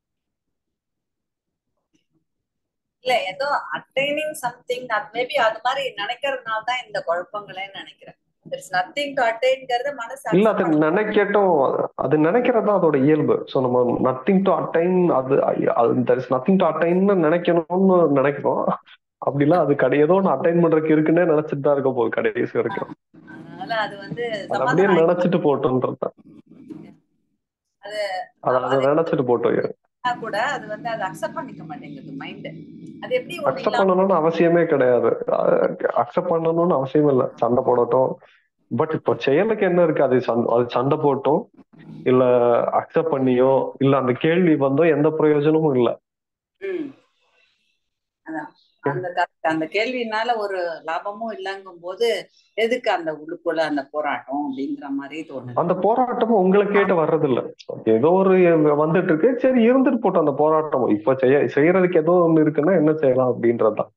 இல்ல ஏதோ அட்டைனிங் சம்திங் அது மேபி அது மாதிரி நினைக்கிறதுனால தான் இந்த குழப்பங்களே நினைக்கிறேன் இட்ஸ் நத்திங் டு அட்டைன்ங்கிறது மனசு இல்ல accept அது பண்ணணும். நினைக்கட்டும் அது நினைக்கிறது தான் அதோட இயல்பு ஸோ நம்ம நத்திங் டு அட்டைன் அது தர் இஸ் நத்திங் டு அட்டைன்னு நினைக்கணும்னு நினைக்கிறோம் அப்படிலாம் அது கடை ஏதோ ஒன்று அட்டைன் பண்றதுக்கு இருக்குன்னே நினைச்சிட்டு தான் இருக்க போகுது கடைசி வரைக்கும் அதனால அது வந்து அது அப்படியே சமாதானம் நினைச்சிட்டு போட்டோன்றது தான் அது அதை அதை நினைச்சிட்டு போட்டோம் பண்ணா கூட அது வந்து அதை அக்செப்ட் பண்ணிக்க மாட்டேங்குது மைண்ட் அது எப்படி ஒண்ணு அக்செப்ட் இல்லாம பண்ணணும்னு அவசியமே கிடையாது அக்செப்ட் பண்ணணும்னு அவசியம் இல்லை சண்டை போடட்டும் பட் இப்போ செயலுக்கு என்ன இருக்கு அது சண்டை அது சண்டை போட்டும் இல்ல அக்செப்ட் பண்ணியோ இல்ல அந்த கேள்வி வந்தோ எந்த பிரயோஜனமும் இல்ல ம் அதான் அந்த க- அந்த கேள்வினால ஒரு லாபமும் இல்லைங்கும் போது எதுக்கு அந்த உள்ளுக்குள்ள அந்த போராட்டம் அப்படிங்கிற மாதிரி தோணுது அந்த போராட்டமும் உங்களை கேட்டு வர்றது இல்ல ஏதோ ஒரு வந்துட்டு இருக்கு சரி இருந்துட்டு போட்டோம் அந்த போராட்டம் இப்ப செய்ய செய்யறதுக்கு ஏதோ ஒண்ணு இருக்குன்னா என்ன செய்யலாம் அப்படின்றதுதான்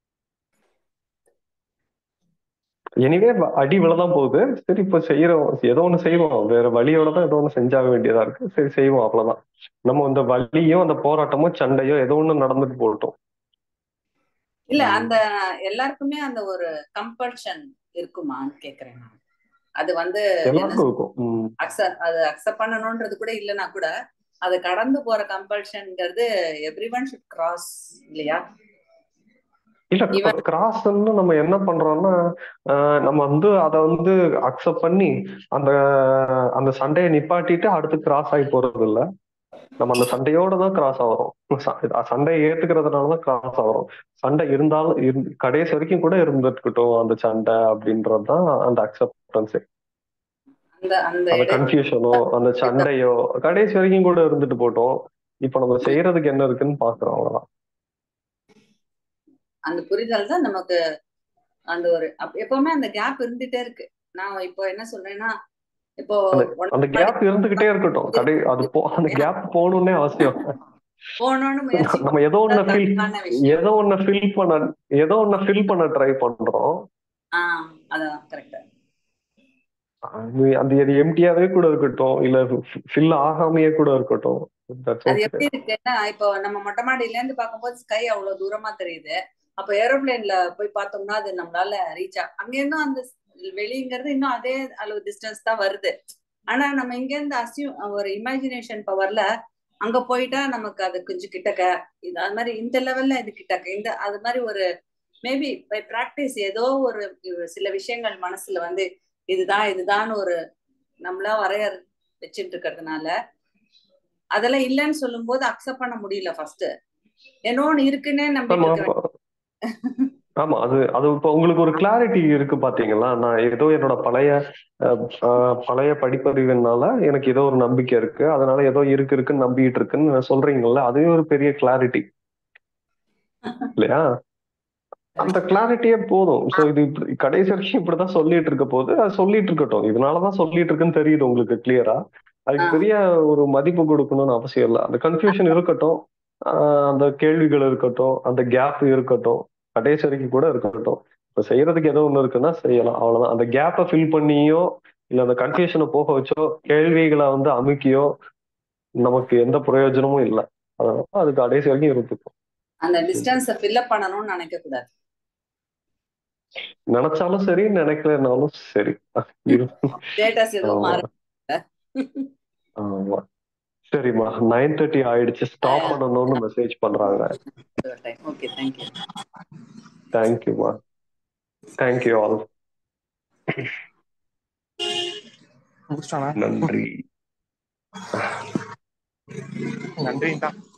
எனிவே அடி விழதான் போகுது சரி இப்ப செய்யறோம் ஏதோ ஒண்ணு செய்வோம் வேற வழியோட தான் ஏதோ ஒண்ணு செஞ்சாக வேண்டியதா இருக்கு சரி செய்வோம் அவ்வளவுதான் நம்ம இந்த வலியோ அந்த போராட்டமோ சண்டையோ ஏதோ ஒண்ணு நடந்துட்டு போகட்டும் இல்ல அந்த எல்லாருக்குமே அந்த ஒரு கம்பல்ஷன் இருக்குமான்னு கேக்குறேன் நான் அது வந்து என்ன எல்லாருக்கும் இருக்கும் உம் அக்செப்ட் அது அக்செப்ட் பண்ணணும்ன்றது கூட இல்லைன்னா கூட அது கடந்து போற கம்பல்ஷன்ங்கிறது எவ்ரி ஒன் ஷுட் கிராஸ் இல்லையா இல்ல Even- கிராஸ்ன்னு நம்ம என்ன பண்றோம்னா ஆஹ் நம்ம வந்து அதை வந்து அக்செப்ட் பண்ணி அந்த அந்த சண்டையை நிப்பாட்டிட்டு அடுத்து கிராஸ் ஆகி போறது இல்ல நம்ம அந்த சண்டையோட தான் கிராஸ் ஆகிறோம் ச- சண்டையை ஏத்துக்கிறதுனால தான் கிராஸ் ஆகிறோம் சண்டை இருந்தாலும் இருந்து- கடைசி வரைக்கும் கூட இருந்துட்டுக்கிட்டோம் அந்த சண்டை அப்படின்றது தான் அந்த அக்செப்டன்ஸ் அந்த அந்த அந்த இடம் கன்ஃபியூஷனோ அந்த சண்டையோ கடைசி வரைக்கும் கூட இருந்துட்டு போட்டோம் இப்ப நம்ம செய்யறதுக்கு என்ன இருக்குன்னு பாக்குறோம் அவ்வளவுதான் அந்த புரிதல் தான் நமக்கு அந்த ஒரு அப்ப எப்பவுமே அந்த கேப் இருந்துட்டே இருக்கு நான் இப்போ என்ன சொல்றேன்னா இப்போ ஒன் அந்த கேப் இருந்துகிட்டே இருக்கட்டும் கடை அது போ அந்த கேப் போகணும்னே அவசியம் போகணும்னு முயற்சி நம்ம ஏதோ ஒண்ணு பண்றது ஃபில் தப்பான விஷயம் ஏதோ ஒண்ணு ஃபில் பண்ண ஏதோ ஒண்ணு ஃபில் பண்ண ட்ரை பண்றோம் ஆஹ் அதான் கரெக்ட் அது அது அது எம்டியாவே கூட இருக்கட்டும் இல்ல ஃபில் ஆகாமையே கூட இருக்கட்டும் That's அது okay. எப்படி இருக்குன்னா இப்போ நம்ம மொட்டை மாடியில இருந்து பார்க்கும்போது ஸ்கை அவ்வளவு தூரமா தெரியுது அப்போ ஏரோப்ளேன்ல போய் பார்த்தோம்னா அது நம்மளால ரீச் அங்க இருந்தும் அந்த வெளிங்கிறது இன்னும் அதே அளவு டிஸ்டன்ஸ் தான் வருது ஆனா நம்ம இங்க இருந்து அசியூ ஒரு இமேஜினேஷன் பவர்ல அங்க போயிட்டா நமக்கு அது கொஞ்சம் கிட்டக்க இது அது மாதிரி இந்த லெவல்ல இது கிட்டக்க இந்த அது மாதிரி ஒரு மேபி பை ப்ராக்டிஸ் ஏதோ ஒரு சில விஷயங்கள் மனசுல வந்து இதுதான் இதுதான் ஒரு நம்மளா வரையற வச்சுட்டு இருக்கிறதுனால அதெல்லாம் இல்லைன்னு சொல்லும்போது அக்செப்ட் பண்ண முடியல ஃபர்ஸ்ட் என்னோன்னு இருக்குன்னே நம்பிட்டு ஆமா இருக்கிறேன் அப்ப- ஆமா அது அது இப்ப உங்களுக்கு ஒரு கிளாரிட்டி இருக்கு பாத்தீங்களா நான் ஏதோ என்னோட பழைய அஹ், அஹ், பழைய படிப்பறிவுனால எனக்கு ஏதோ ஒரு நம்பிக்கை இருக்கு அதனால ஏதோ இருக்கு இருக்குன்னு நம்பிட்டு இருக்குன்னு சொல்றீங்கல்ல அதுவே ஒரு பெரிய கிளாரிட்டி இல்லையா அந்த கிளாரிட்டியே போதும் சோ இது இப்படி- கடைசி வரைக்கும் இப்படிதான் சொல்லிட்டு இருக்க போது அது சொல்லிட்டு இருக்கட்டும் இதனாலதான் சொல்லிட்டு இருக்குன்னு தெரியுது உங்களுக்கு கிளியரா அதுக்கு ஆ. பெரிய ஒரு மதிப்பு கொடுக்கணும்னு அவசியம் இல்லை அந்த கன்ஃபியூஷன் இருக்கட்டும் ஆஹ் அந்த கேள்விகள் இருக்கட்டும் அந்த கேப் இருக்கட்டும் கடைசி வரைக்கும் கூட இருக்கட்டும் இப்ப செய்யறதுக்கு ஏதோ ஒண்ணு இருக்குன்னா செய்யலாம் அவ்வளவுதான் அந்த கேப்பை ஃபில் பண்ணியோ இல்ல அந்த கன்ஃபியூஷனை போக வச்சோ கேள்விகளை வந்து அமுக்கியோ நமக்கு எந்த பிரயோஜனமும் இல்லை அதனால அது கடைசி வரைக்கும் இருந்துக்கும் அந்த டிஸ்டன்ஸை ஃபில்அப் பண்ணணும்னு நினைக்க கூடாது நினைச்சாலும் சரி நினைக்கலனாலும் சரி இரு. ஸ்டேட்டஸ் எதுவும் மாற ஆமா சரிம்மா நைன் தேர்ட்டி ஆயிடுச்சு ஸ்டாப் பண்ணணும்னு மெசேஜ் பண்றாங்க டைம் ஓகே தேங்க்யூ தேங்க்யூமா தேங்க்யூ ஆல் முடிச்சிட்டானா நன்றி நன்றி தான்